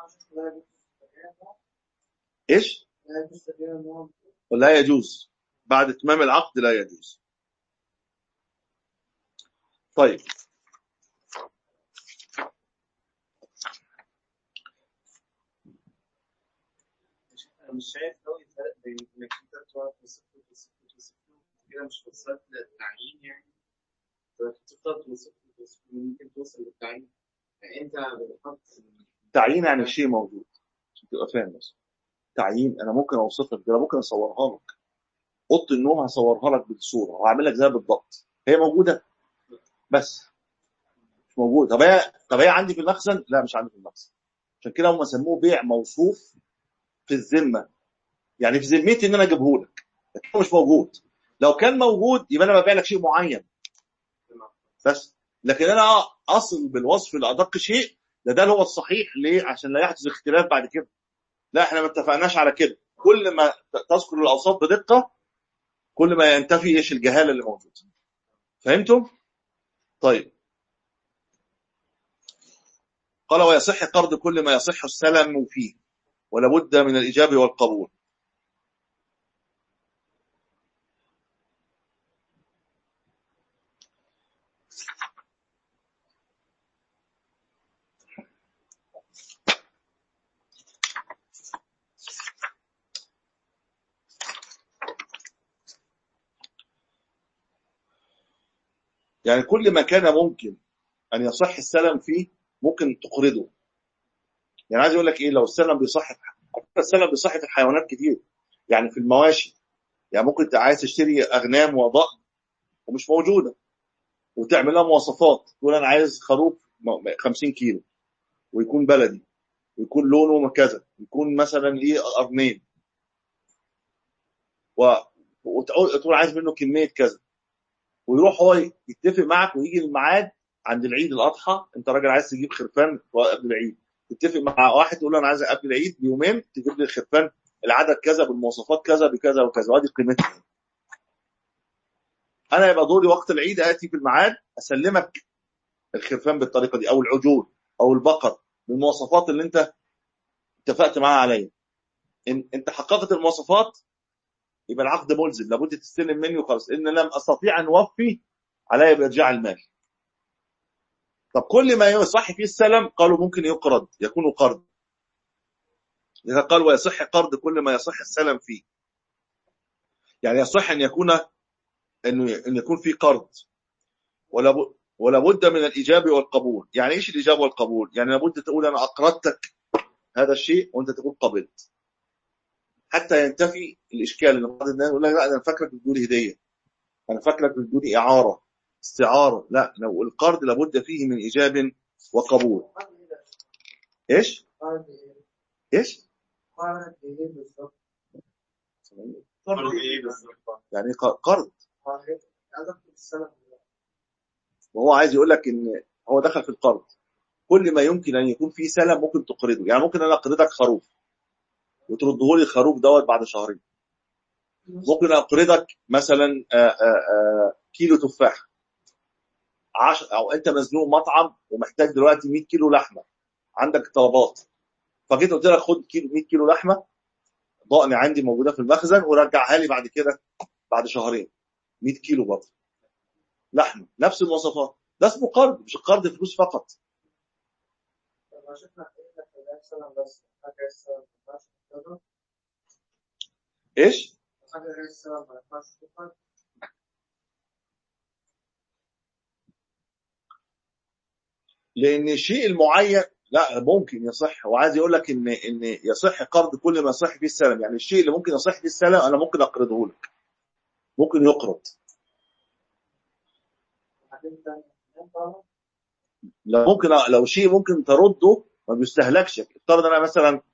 ايش لا يجوز تغيير النوع لا يجوز بعد اتمام العقد لا يجوز طيب مش انا مش شايف قوي الفرق بين انك انت تقعد توصف له توصف له توصف له كده مش وصلت للتعيين يعني تفضل توصف له توصف له ممكن توصل للتعيين يعني انت بتحط تعيين يعني شيء موجود عشان تبقى فاهم بس تعيين انا ممكن اوصف لك ده أنا ممكن اصورها لك اوضه النوم هصورها لك بالصوره وهعمل لك زيها بالضبط هي موجوده بس مش موجوده طب هي طب هي عندي في المخزن لا مش عندي في المخزن عشان كده هم سموه بيع موصوف في الذمه يعني في ذمتي ان انا اجيبه لك لكن هو مش موجود لو كان موجود يبقى انا ببيع لك شيء معين بس لكن انا اصل بالوصف لادق شيء ده ده اللي هو الصحيح ليه عشان لا يحدث اختلاف بعد كده لا احنا ما اتفقناش على كده كل ما ت- تذكر الاوصاف بدقه كل ما ينتفي ايش الجهاله اللي موجوده فهمتم طيب قال ويصح قرض كل ما يصح السلم فيه ولا بد من الاجابه والقبول يعني كل ما كان ممكن ان يصح السلم فيه ممكن تقرضه يعني عايز اقول لك ايه لو السلم بيصح على فكرة السلم بيصح في الحيوانات كتير يعني في المواشي يعني ممكن انت عايز تشتري اغنام وضأن ومش موجوده وتعمل لها مواصفات تقول انا عايز خروف م- 50 كيلو ويكون بلدي ويكون لونه كذا يكون مثلا ليه قرنين و... وتقول تقول عايز منه كميه كذا ويروح هو يتفق معك ويجي الميعاد عند العيد الاضحى انت راجل عايز تجيب خرفان قبل العيد تتفق مع واحد تقول له انا عايز قبل العيد بيومين تجيب لي الخرفان العدد كذا بالمواصفات كذا بكذا وكذا وادي قيمتها انا يبقى دوري وقت العيد اتي في الميعاد اسلمك الخرفان بالطريقه دي او العجول او البقر بالمواصفات اللي انت اتفقت معاها عليا ان انت حققت المواصفات يبقى العقد ملزم لابد تستلم مني وخلاص ان لم استطيع ان اوفي علي بارجاع المال طب كل ما يصح فيه السلم قالوا ممكن يقرض يكون قرض إذا قال ويصح قرض كل ما يصح السلم فيه يعني يصح أن يكون أنه أن يكون في قرض ولا ب- ولا بد من الإجابة والقبول يعني إيش الإجابة والقبول يعني لابد تقول أنا أقرضتك هذا الشيء وأنت تقول قبلت حتى ينتفي الإشكال اللي بعض الناس يقول لك لا أنا فاكرك بتقول هدية أنا فاكرك بتقول إعارة استعارة لا لو القرض لابد فيه من إجابة وقبول إيش قارن ايه؟ إيش قارن ايه بالظبط؟ قرض ايه بالظبط؟ يعني ق- قرض قارن عايز اكتب السنه وهو عايز يقول لك ان هو دخل في القرض كل ما يمكن ان يكون فيه سلم ممكن تقرضه يعني ممكن انا اقرضك خروف وترده لي الخروف دوت بعد شهرين ممكن اقرضك مثلا آآ آآ كيلو تفاح عش... او انت مزنوق مطعم ومحتاج دلوقتي 100 كيلو لحمه عندك طلبات فجيت قلت لك خد كيلو 100 كيلو لحمه ضأن عندي موجوده في المخزن ورجعها لي بعد كده بعد شهرين 100 كيلو برضه لحمه نفس المواصفات ده اسمه قرض مش قرض فلوس فقط لما شفنا إيه في السلام بس حاجة السلام ما ينفعش تقدر ايش؟ حاجة غير السلام ما ينفعش تقدر لان الشيء المعين لا ممكن يصح وعايز يقول لك ان ان يصح قرض كل ما يصح فيه السلم يعني الشيء اللي ممكن يصح فيه السلم انا ممكن اقرضه لك ممكن يقرض وبعدين تاني ينفع لو ممكن لو شيء ممكن ترده ما بيستهلكش افترض انا مثلا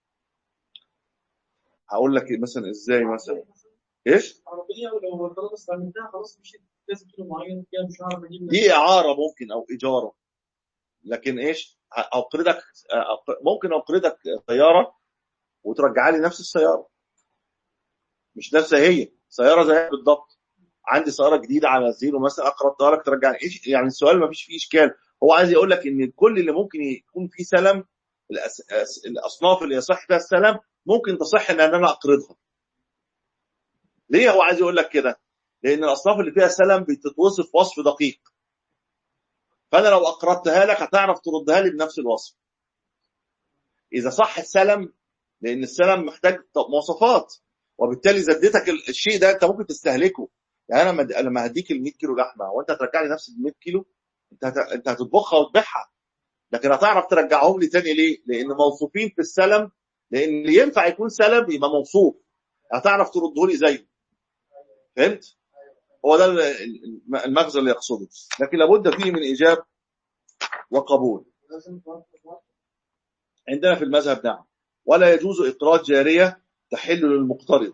هقول لك مثلا ازاي مثلا ايش عربية ولو خلاص استعملتها خلاص مشيت كذا كيلو معين فيها مش هعرف اجيب دي اعاره ممكن او اجاره لكن ايش اقرضك أق- ممكن اقرضك سياره وترجع لي نفس السياره مش نفسها هي سياره زيها بالضبط عندي سياره جديده على زيرو مثلا اقرضتها لك ترجع لي ايش يعني السؤال ما فيش فيه اشكال هو عايز يقول لك ان كل اللي ممكن يكون فيه سلم الأس... أس- الاصناف اللي يصح فيها السلم ممكن تصح ان انا اقرضها ليه هو عايز يقول لك كده لان الاصناف اللي فيها سلم بتتوصف وصف دقيق فانا لو اقرضتها لك هتعرف تردها لي بنفس الوصف اذا صح السلم لان السلم محتاج مواصفات وبالتالي اذا اديتك ال- الشيء ده انت ممكن تستهلكه يعني انا لما- لما هديك ال 100 كيلو لحمه وانت هترجع لي نفس ال 100 كيلو انت هت... انت هتطبخها وتبيعها لكن هتعرف ترجعهم لي تاني ليه؟ لان موصوفين في السلم لان اللي ينفع يكون سلم يبقى موصوف هتعرف ترده لي زيه فهمت؟ هو ده ال- ال- المغزى اللي يقصده لكن لابد فيه من ايجاب وقبول لازم توقف وقت عندنا في المذهب نعم ولا يجوز إقراض جارية تحل للمقترض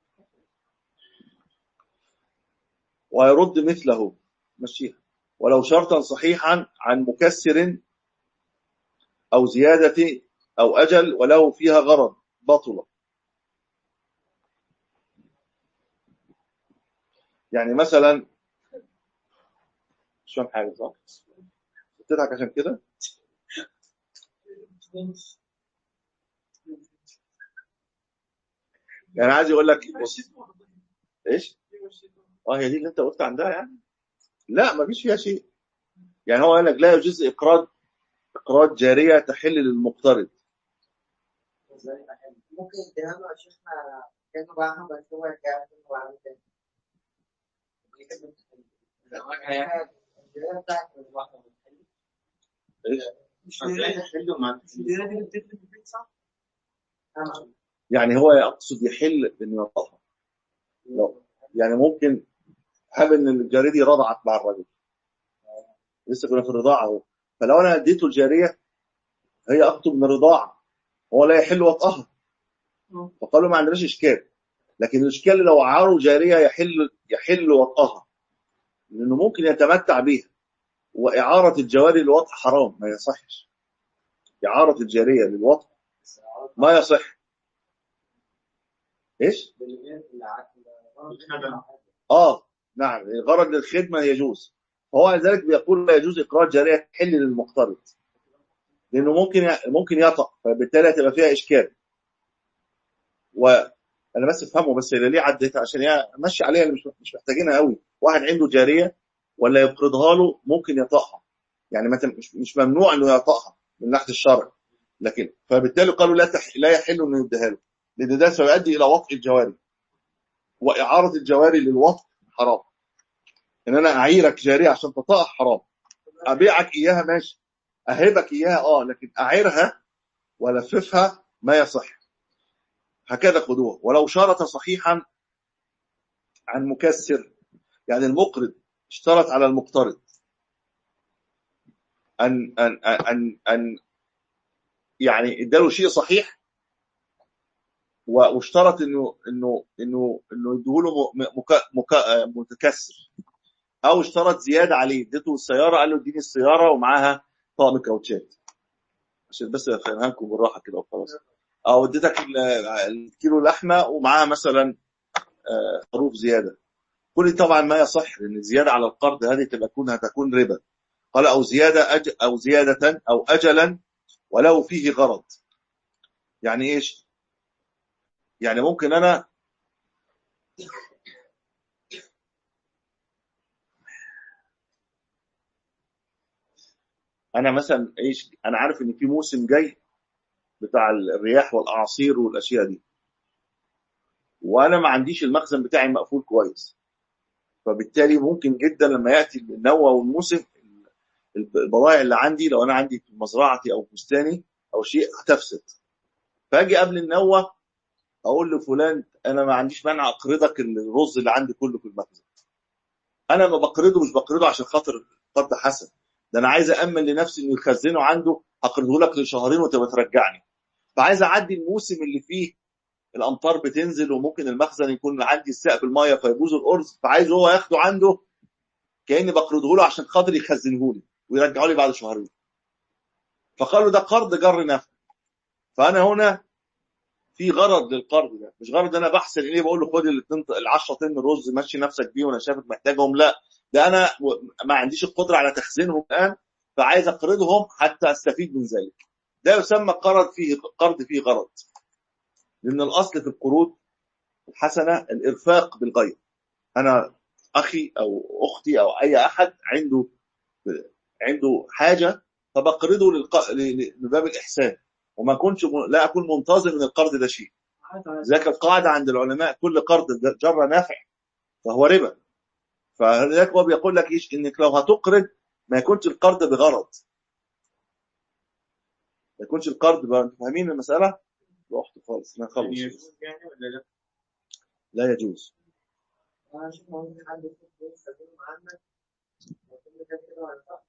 ويرد مثله مشيها ولو شرطا صحيحا عن مكسر أو زيادة أو أجل وله فيها غرض بطلة يعني مثلا مش فاهم حاجة صح؟ بتضحك عشان كده؟ يعني عايز يقول لك بص ايش؟ اه هي دي اللي انت قلت عندها يعني؟ لا ما فيش فيها شيء يعني هو قال لك لا يجوز اقراض اقراض جاريه تحل للمقترض ممكن يديها له يا شيخنا كانه باعها بس هو يرجع له وعامل تاني الجنيه بتاعك من الواحدة بتحل. ايش؟ مش هتلاقي حلو مع الديره دي بتفرق في البيت صح؟ تمام. يعني هو يقصد يحل انه يطهر لو يعني ممكن هب ان الجاريه دي رضعت مع الرجل لسه كنا في الرضاعه اهو فلو انا اديته الجاريه هي اكتب من الرضاعه هو لا يحل وطئها فقالوا ما عندناش اشكال لكن الاشكال لو عاروا جاريه يحل يحل وطئها لانه ممكن يتمتع بها واعاره الجواري للوطء حرام ما يصحش اعاره الجاريه للوطء ما يصح ايش؟ اه نعم غرض للخدمه يجوز فهو لذلك بيقول لا يجوز اقرار جاريه تحل للمقترض لانه ممكن ممكن يطأ فبالتالي هتبقى فيها اشكال وانا بس افهمه بس هي ليه عدت عشان هي ماشي عليها اللي مش مش محتاجينها قوي واحد عنده جاريه ولا يقرضها له ممكن يطأها يعني ما تم- مش مش ممنوع انه يطأها من ناحيه الشرع لكن فبالتالي قالوا لا تح... لا يحل انه يديها له لان ده سيؤدي الى وطء الجواري واعاره الجواري للوطء حرام ان انا اعيرك جاريه عشان تطأها حرام ابيعك اياها ماشي اهبك اياها اه لكن اعيرها والففها ما يصح هكذا خدوها ولو شرط صحيحا عن مكسر يعني المقرض اشترط على المقترض ان ان ان ان يعني اداله شيء صحيح و- واشترط انه انه انه انه يديهوله م- مك- مك- متكسر او اشترط زياده عليه اديته السياره قال له اديني السياره ومعاها طقم كاوتشات عشان بس افهمها لكم بالراحه كده وخلاص او اديتك ال- الكيلو لحمه ومعاها مثلا آه، خروف زياده كل دي طبعا ما يصح لان الزياده على القرض هذه تبقى تكون هتكون ربا قال او زياده أج او زياده او اجلا ولو فيه غرض يعني ايش يعني ممكن انا انا مثلا ايش انا عارف ان في موسم جاي بتاع الرياح والاعاصير والاشياء دي وانا ما عنديش المخزن بتاعي مقفول كويس فبالتالي ممكن جدا لما ياتي النوى والموسم البضائع اللي عندي لو انا عندي في مزرعتي او بستاني او شيء هتفسد فاجي قبل النوى اقول لفلان انا ما عنديش مانع اقرضك الرز اللي عندي كله في المخزن انا ما بقرضه مش بقرضه عشان خاطر قرض حسن ده انا عايز امن لنفسي انه يخزنه عنده هقرضه لك لشهرين وتبقى ترجعني فعايز اعدي الموسم اللي فيه الامطار بتنزل وممكن المخزن يكون عندي السقف الميه فيبوظ الارز فعايز هو ياخده عنده كاني بقرضه له عشان خاطر يخزنه لي ويرجعه لي بعد شهرين فقالوا ده قرض جر نفع فانا هنا في غرض للقرض ده مش غرض انا بحسن اليه بقول له خد ال 10 طن رز مشي نفسك بيه وانا شايفك محتاجهم لا ده انا ما عنديش القدره على تخزينهم الان فعايز اقرضهم حتى استفيد من ذلك ده يسمى قرض فيه قرض فيه غرض لان الاصل في القروض الحسنه الارفاق بالغير انا اخي او اختي او اي احد عنده عنده حاجه فبقرضه للق... لباب الاحسان وما كنتش لا اكون منتظر من القرض ده شيء ذاك القاعده عند العلماء كل قرض جر نافع فهو ربا فلذلك هو بيقول لك ايش انك لو هتقرض ما يكونش القرض بغرض ما يكونش القرض بغرض انتوا فاهمين المساله؟ رحت خالص انا خلص يجوز يعني ولا لا؟ لا يجوز انا اشوف ممكن حد يكون بيستخدمه عنك وكل ده كده ولا لا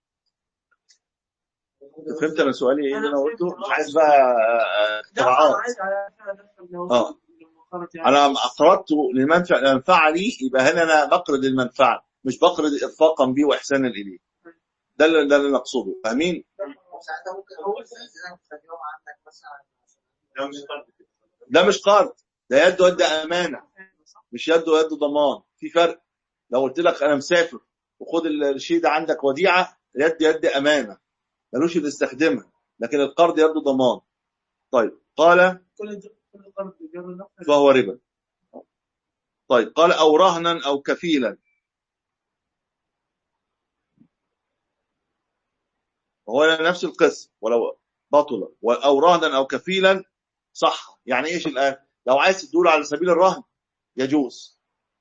انت فهمت انا سؤالي ايه اللي انا قلته مش عايز بقى اختراعات اه انا اقرضت لمنفع لمنفعه لي يبقى هنا انا بقرض المنفعه مش بقرض ارفاقا بي واحسانا اليه ده اللي ده اللي نقصده فاهمين ساعتها ممكن هو يستخدمه تستخدمه عندك مثلا لو مش قرض كده. ده مش قرض ده يده يد امانه مش يده يد ضمان في فرق لو قلت لك انا مسافر وخد الشيء ده عندك وديعه يد يد امانه ملوش اللي يستخدمها لكن القرض يده ضمان طيب قال كل كل قرض بيجر نفع فهو ربا طيب قال او رهنا او كفيلا وهو نفس القسم ولو بطل او رهنا او كفيلا صح يعني ايش الان لو عايز تدور على سبيل الرهن يجوز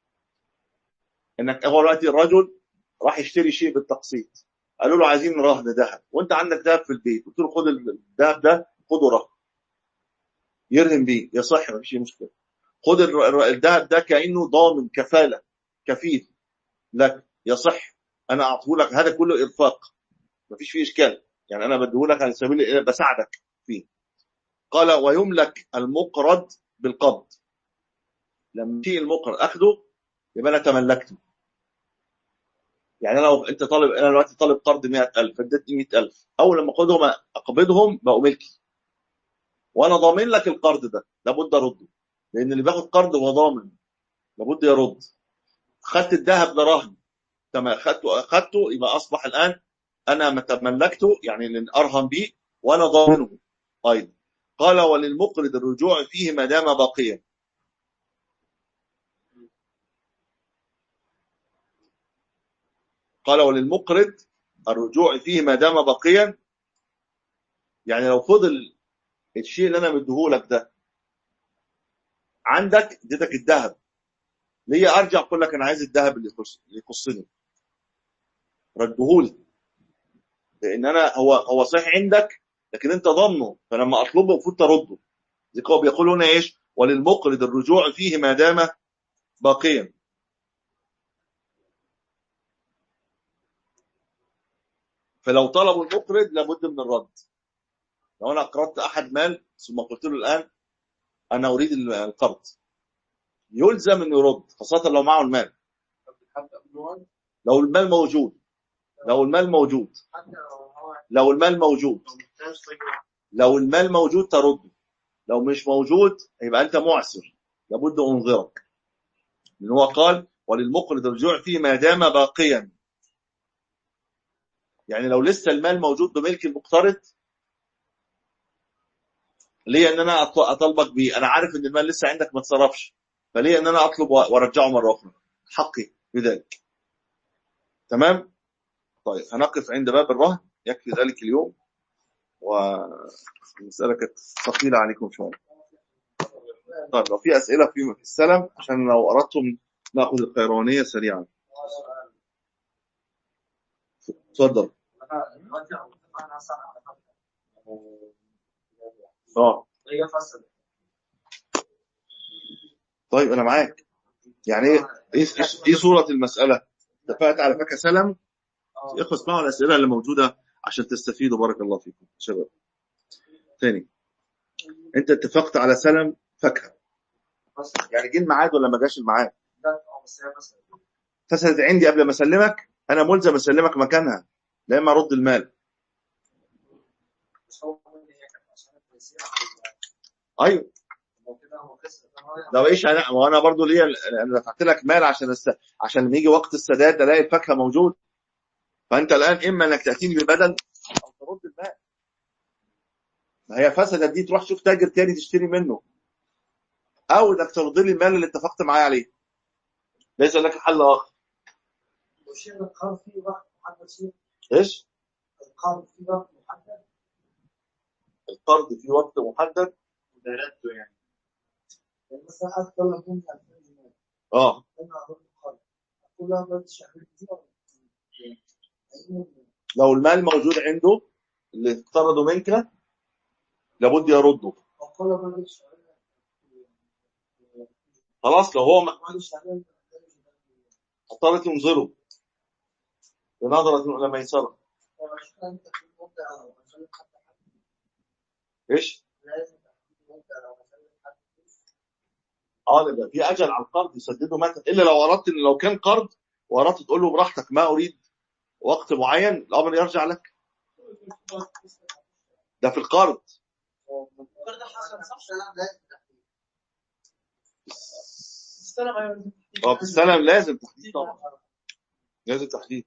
انك هو دلوقتي الرجل راح يشتري شيء بالتقسيط قالوا له عايزين رهن ذهب وانت عندك ذهب في البيت قلت له خد الذهب ده خده رهن يرهن بيه يصح ما فيش مشكله خد الر- الر- الذهب ده كانه ضامن كفاله كفيل لك يصح انا اعطيه لك هذا كله ارفاق ما فيش فيه اشكال يعني انا بديه لك على سبيل إيه؟ بساعدك فيه قال ويملك المقرض بالقبض لما يجي المقرض اخده يبقى انا تملكته يعني انا لو انت طالب انا دلوقتي طالب قرض 100000 اديتني 100000 اول لما اخدهم اقبضهم بقوا ملكي وانا ضامن لك القرض ده لابد ارده لان اللي بياخد قرض هو ضامن لابد يرد خدت الذهب ده رهن تمام خدته اخدته يبقى اصبح الان انا تملكته يعني اللي ارهن به وانا ضامنه ايضا قال وللمقرض الرجوع فيه ما دام باقيا قال وللمقرض الرجوع فيه ما دام باقيا يعني لو فضل الشيء اللي انا مديهولك ده عندك اديتك الذهب ليه ارجع اقول لك انا عايز الذهب اللي يخص- اللي يخصني ردهولي لان انا هو هو صحيح عندك لكن انت ضامنه فلما اطلبه المفروض ترده زي هو بيقول هنا ايش وللمقرض الرجوع فيه ما دام باقيا فلو طلبوا المقرض لابد من الرد لو انا اقرضت احد مال ثم قلت له الان انا اريد القرض يلزم انه يرد خاصه لو معه المال حتى قبل الوقت لو المال موجود لو المال موجود حتى لو هو لو المال موجود لو محتاج طيب لو المال موجود ترده لو مش موجود يبقى انت معسر لابد انظرك لان هو قال وللمقرض الرجوع فيه ما دام باقيا يعني لو لسه المال موجود بملك المقترض ليه ان انا أط- اطالبك بيه انا عارف ان المال لسه عندك ما اتصرفش فليه ان انا اطلب و- وارجعه مره اخرى حقي بذلك تمام طيب هنقف عند باب الرهن يكفي ذلك اليوم والمساله كانت ثقيله عليكم شويه طيب لو في اسئله في في السلم عشان لو اردتم ناخذ القيروانيه سريعا اتفضل اه هي فصل طيب انا معاك يعني ايه ايه إيه- ايه صوره المساله اتفقت على فكره سلم يا اخوة اسمعوا الاسئله اللي موجوده عشان تستفيدوا بارك الله فيكم شباب تاني انت اتفقت على سلم فاكهه يعني جه الميعاد ولا ما جاش الميعاد بس هي فصل فسدت عندي قبل ما اسلمك انا ملزم اسلمك مكانها لا اما ارد المال مش هو اللي هي كانت عشان التيسير ايوه لو كده هو خسر لو ايش انا وانا برضو ليا انا دفعت لك مال عشان الس... عشان لما يجي وقت السداد الاقي الفاكهه موجود فانت الان اما انك تاتيني ببدل او ترد المال ما هي فسدت دي تروح تشوف تاجر تاني تشتري منه او انك ترد لي المال اللي اتفقت معايا عليه ليس لك حل اخر وشيء القرض فيه وقت محدد شيء ايش القرض فيه وقت محدد القرض في وقت محدد ده رده يعني يعني مثلا أذكر لكم 2000 جنيه اه أنا أرد القرض أقول لها بدي شهرين كتير لو المال موجود عنده اللي اقترضه منك لابد يرده أقول لها بدي شهرين خلاص لو هو بدي شهرين اضطرت ينظره بنظرة إلى ميسرة وعشان أنت في المدة أو عشان حتى ايش؟ لازم تحديد مدة أو عشان حد اه يبقى في اجل على القرض يسدده متى الا لو اردت ان لو كان قرض واردت تقول له براحتك ما اريد وقت معين الامر يرجع لك ده في القرض برضه حسن صح لازم تحديد السلام عليكم اه في السلام لازم تحديد طبعا لازم تحديد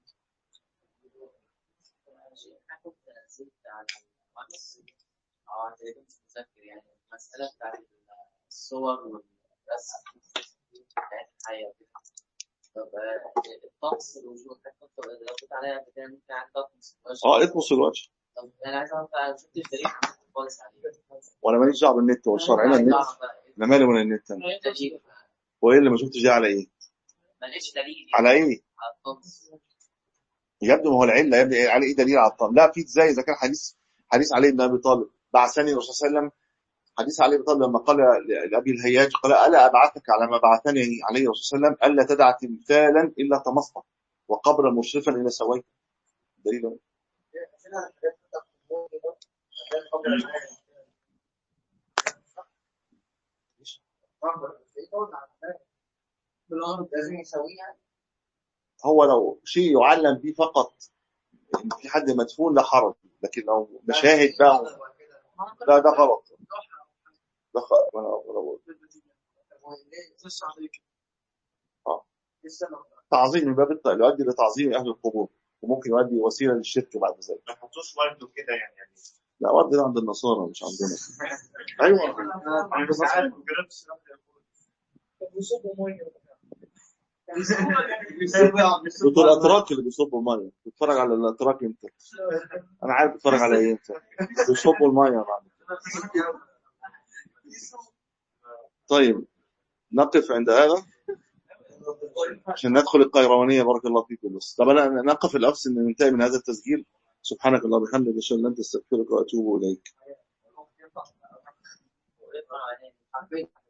هاخد زيت على الخمس اه تقريبا مش متذكر يعني المسألة بتاعت الصور والرسم بتاعت الحياة وكده طب آه، الطقس الوجود حتى لو قلت عليها كده ممكن عن طقس اه اطمس الوجه طب انا عايز اعرف انا شفت الدليل خالص عليه وانا ماليش دعوه بالنت والشرع هنا النت انا مالي من النت انا دليل وايه اللي ما شفتش ده على ايه؟ ما لقيتش دليل على ايه؟ على الطقس يا ابني ما هو العله يا ابني إيه- على ايه دليل على الطعام؟ لا في ازاي اذا كان حديث حديث علي بن ابي طالب بعثني الرسول صلى الله عليه وسلم حديث علي بن طالب لما قال ل- لابي الهياج قال الا ابعثك على ما بعثني عليه الرسول صلى الله عليه وسلم الا تدع تمثالا الا طمسته وقبرا مشرفا الى سويته دليل أهو. فينا الحاجات بتاعت الموضوع ده عشان خاطر الحاجة. بالأرض لازم يسويها هو لو شيء يعلم به فقط ان في حد مدفون لا حرج لكن لو مشاهد بقى لا ده غلط ده خ- ولا- ولا- آه. تعظيم من باب الت- يؤدي لتعظيم اهل القبور وممكن يؤدي وسيله للشرك بعد ذلك ما تحطوش ورده كده يعني يعني لا ورد ده عند النصارى مش عندنا ايوه انا مش عارف ما جربتش دول الاتراك اللي بيصبوا الميه بتتفرج على الاتراك انت انا عارف بتتفرج على ايه انت بيصبوا الميه بعد كده. طيب نقف عند هذا عشان ندخل القيروانيه بارك الله فيكم بس طب انا نقف الاقصى ان ننتهي من هذا التسجيل سبحانك اللهم وبحمدك اشهد ان لا اله الا انت استغفرك واتوب اليك ويقرأ عليه